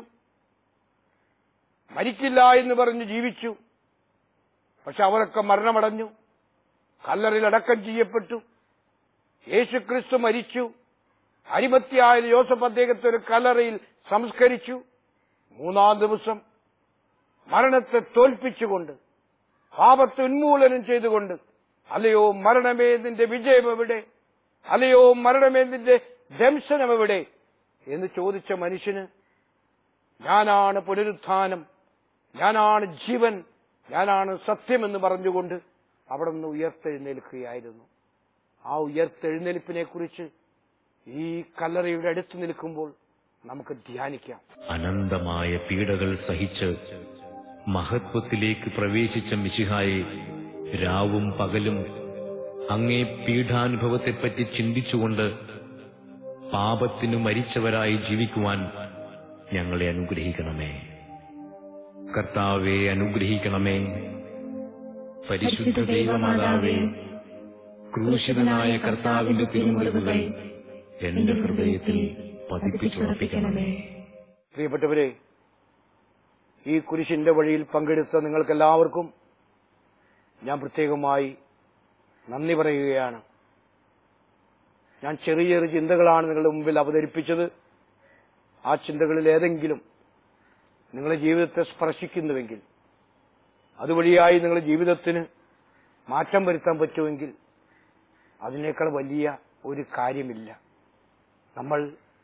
മരിക്കില്ല എന്ന് പറഞ്ഞ് ജീവിച്ചു പക്ഷെ അവരൊക്കെ മരണമടഞ്ഞു കല്ലറിൽ അടക്കം ചെയ്യപ്പെട്ടു യേശുക്രിസ്തു മരിച്ചു അരിമത്തിയായ യോസഫ് അദ്ദേഹത്തെ ഒരു കല്ലറയിൽ സംസ്കരിച്ചു മൂന്നാം ദിവസം മരണത്തെ തോൽപ്പിച്ചുകൊണ്ട് പാപത്തെ ഉന്മൂലനം ചെയ്തുകൊണ്ട് അല്ലയോ മരണമേ നിന്റെ വിജയം എവിടെ അല്ലയോ മരണമേ നിന്റെ ദംശനം എവിടെ എന്ന് ചോദിച്ച മനുഷ്യന് ഞാനാണ് പുനരുത്ഥാനം ഞാനാണ് ജീവൻ ഞാനാണ് സത്യമെന്ന് പറഞ്ഞുകൊണ്ട് അവിടെ നിന്ന് ഉയർത്തെഴുന്നേൽക്കുകയായിരുന്നു ആ ഉയർത്തെഴുന്നേൽപ്പിനെ കുറിച്ച് ഈ കല്ലറയുടെ അടുത്ത് നിൽക്കുമ്പോൾ നമുക്ക് ധ്യാനിക്കാം അനന്തമായ പീഡകൾ സഹിച്ച് മഹത്വത്തിലേക്ക് പ്രവേശിച്ച മിശിഹായെ രാവും പകലും അങ്ങേ പീഠാനുഭവത്തെപ്പറ്റി ചിന്തിച്ചുകൊണ്ട് പാപത്തിനു മരിച്ചവരായി ജീവിക്കുവാൻ ഞങ്ങളെ അനുഗ്രഹിക്കണമേ കർത്താവെ അനുഗ്രഹിക്കണമേ പരിശുദ്ധ ദൈവമാതാവേ ക്രൂശിതനായ കർത്താവിന്റെ തിരുമുറിവുകൾ എന്റെ ഹൃദയത്തിൽ പതിപ്പിച്ചുറപ്പിക്കണമേ പ്രിയപ്പെട്ടവരെ ഈ കുരിശിന്റെ വഴിയിൽ പങ്കെടുത്ത നിങ്ങൾക്കെല്ലാവർക്കും ഞാൻ പ്രത്യേകമായി നന്ദി പറയുകയാണ് ഞാൻ ചെറിയ ചെറിയ ചിന്തകളാണ് നിങ്ങളുടെ മുമ്പിൽ അവതരിപ്പിച്ചത് ആ ചിന്തകളിൽ ഏതെങ്കിലും നിങ്ങളുടെ ജീവിതത്തെ സ്പർശിക്കുന്നുവെങ്കിൽ അതുവഴിയായി നിങ്ങളുടെ ജീവിതത്തിന് മാറ്റം വരുത്താൻ പറ്റുമെങ്കിൽ അതിനേക്കാൾ വലിയ ഒരു കാര്യമില്ല നമ്മൾ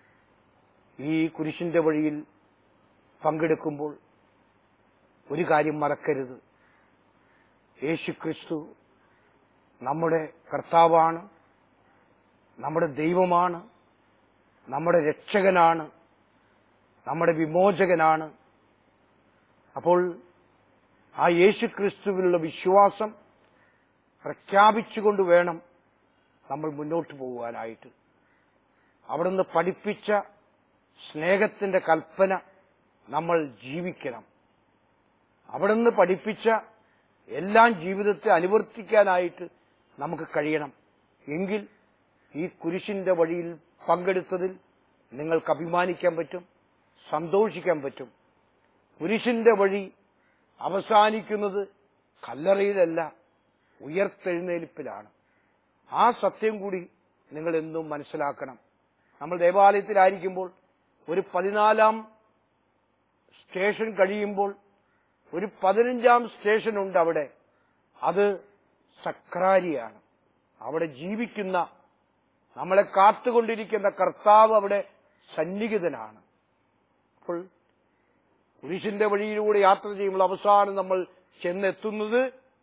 ഈ കുരിശിന്റെ വഴിയിൽ പങ്കെടുക്കുമ്പോൾ ഒരു കാര്യം മറക്കരുത് യേശുക്രിസ്തു നമ്മുടെ കർത്താവാണ് നമ്മുടെ ദൈവമാണ് നമ്മുടെ രക്ഷകനാണ് നമ്മുടെ വിമോചകനാണ് അപ്പോൾ ആ യേശുക്രിസ്തുവിലുള്ള വിശ്വാസം പ്രഖ്യാപിച്ചുകൊണ്ട് വേണം നമ്മൾ മുന്നോട്ട് പോകുവാനായിട്ട് അവിടുന്ന് പഠിപ്പിച്ച സ്നേഹത്തിന്റെ കൽപ്പന നമ്മൾ ജീവിക്കണം അവിടുന്ന് പഠിപ്പിച്ച എല്ലാം ജീവിതത്തെ അനുവർത്തിക്കാനായിട്ട് നമുക്ക് കഴിയണം എങ്കിൽ ഈ കുരിശിന്റെ വഴിയിൽ പങ്കെടുത്തതിൽ നിങ്ങൾക്ക് അഭിമാനിക്കാൻ പറ്റും സന്തോഷിക്കാൻ പറ്റും കുരിശിന്റെ വഴി അവസാനിക്കുന്നത് കല്ലറയിലല്ല ഉയർത്തെഴുന്നേൽപ്പിലാണ് ആ സത്യം കൂടി നിങ്ങൾ എന്നും മനസ്സിലാക്കണം നമ്മൾ ദേവാലയത്തിലായിരിക്കുമ്പോൾ ഒരു പതിനാലാം സ്റ്റേഷൻ കഴിയുമ്പോൾ ഒരു പതിനഞ്ചാം സ്റ്റേഷൻ ഉണ്ട് അവിടെ അത് സക്രാരിയാണ് അവിടെ ജീവിക്കുന്ന നമ്മളെ കാത്തുകൊണ്ടിരിക്കുന്ന കർത്താവ് അവിടെ സന്നിഹിതനാണ് അപ്പോൾ കുരിശിന്റെ വഴിയിലൂടെ യാത്ര ചെയ്യുമ്പോൾ അവസാനം നമ്മൾ ചെന്നെത്തുന്നത്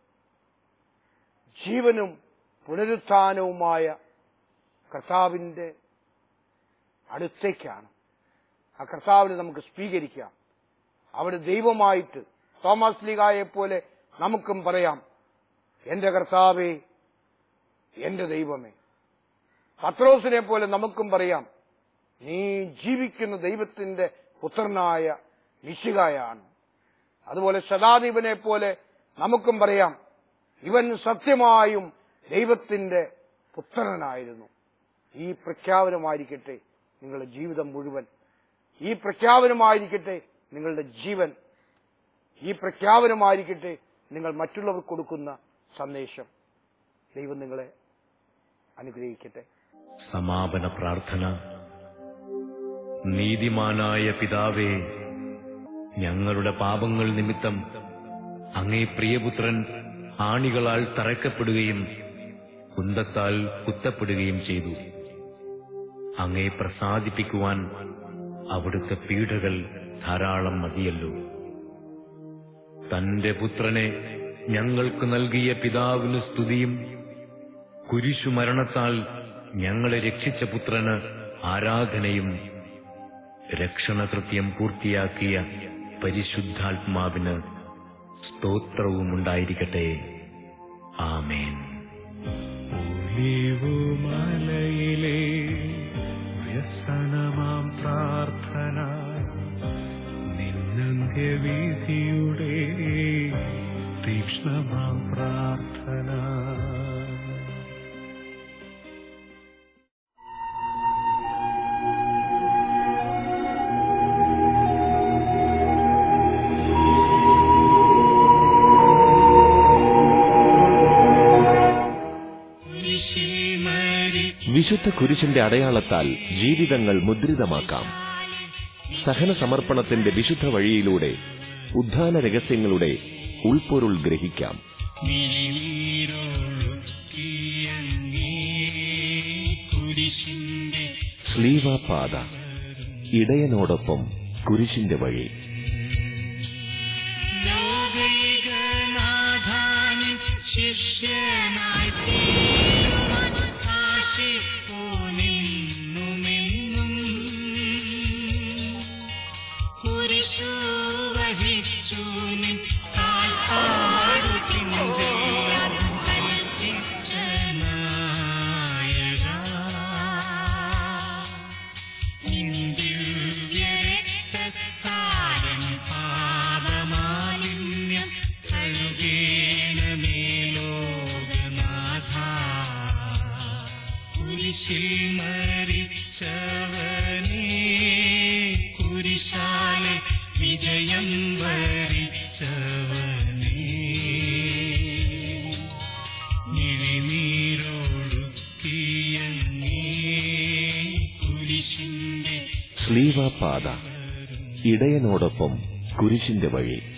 ജീവനും പുനരുത്ഥാനവുമായ കർത്താവിന്റെ അടുത്തേക്കാണ് ആ കർത്താവിനെ നമുക്ക് സ്വീകരിക്കാം അവിടെ ദൈവമായിട്ട് തോമസ് ലീഗായെ പോലെ നമുക്കും പറയാം എന്റെ കർത്താവേ എന്റെ ദൈവമേ പത്രോസിനെ പോലെ നമുക്കും പറയാം നീ ജീവിക്കുന്ന ദൈവത്തിന്റെ പുത്രനായ മിശികായാണ് അതുപോലെ ശതാദീപനെ പോലെ നമുക്കും പറയാം ഇവൻ സത്യമായും ദൈവത്തിന്റെ പുത്രനായിരുന്നു ഈ പ്രഖ്യാപനമായിരിക്കട്ടെ നിങ്ങളുടെ ജീവിതം മുഴുവൻ ഈ പ്രഖ്യാപനമായിരിക്കട്ടെ നിങ്ങളുടെ ജീവൻ ഈ പ്രഖ്യാപനമായിരിക്കട്ടെ നിങ്ങൾ മറ്റുള്ളവർക്ക് കൊടുക്കുന്ന സന്ദേശം ദൈവം നിങ്ങളെ അനുഗ്രഹിക്കട്ടെ സമാപന പ്രാർത്ഥന നീതിമാനായ പിതാവേ ഞങ്ങളുടെ പാപങ്ങൾ നിമിത്തം അങ്ങേ പ്രിയപുത്രൻ ആണികളാൽ തറയ്ക്കപ്പെടുകയും കുന്തത്താൽ കുത്തപ്പെടുകയും ചെയ്തു അങ്ങേ പ്രസാദിപ്പിക്കുവാൻ അവിടുത്തെ പീഡകൾ ധാരാളം മതിയല്ലോ തന്റെ പുത്രനെ ഞങ്ങൾക്ക് നൽകിയ പിതാവിന് സ്തുതിയും കുരിശുമരണത്താൽ ഞങ്ങളെ രക്ഷിച്ച പുത്രന് ആരാധനയും രക്ഷണകൃത്യം പൂർത്തിയാക്കിയ പരിശുദ്ധാത്മാവിന് സ്തോത്രവും ഉണ്ടായിരിക്കട്ടെ ആമേൻ ഒലിവുമലയിലെ വ്യസനമാം പ്രാർത്ഥന നിന്നന്ത്യവിധിയുടെ തീക്ഷ്ണമാം പ്രാർത്ഥന കുരിശിൽ മരി വിശുദ്ധ കുരിശിന്റെ അടയാളത്താൽ ജീവിതങ്ങൾ മുദ്രിതമാക്കാം സഹന സമർപ്പണത്തിന്റെ വിശുദ്ധ വഴിയിലൂടെ ഉദ്ധാന രഹസ്യങ്ങളുടെ ഉൾപ്പൊരുൾ ഗ്രഹിക്കാം മിഴിനീരൊഴുക്കിയങ്ങേ കുരിശിന്റെ സ്ലീവാപാത ഇടയനോടൊപ്പം കുരിശിന്റെ വഴി ലോകൈകനാഥാനി ശിഷ്യനായി തീരുവാൻ ആശിപ്പൂ നിന്നുമെന്നും കുരിശു വഹിച്ചു നിൻ കാൽപ്പാടു ചിന്തയാൽ കൽപ്പിച്ച നായകാ ദിവ്യരക്തസാരം പാപമാലിന്യം കഴുകേണമേ ലോകനാഥ കുരിശിൽ മരിച്ചവനേ കുരിശാലെ വിജയം വരിച്ചവനേ മിഴിനീരൊഴുക്കിയങ്ങേ കുരിശിന്റെ സ്ലീവാപാത ഇടയനോടൊപ്പം കുരിശിന്റെ വഴി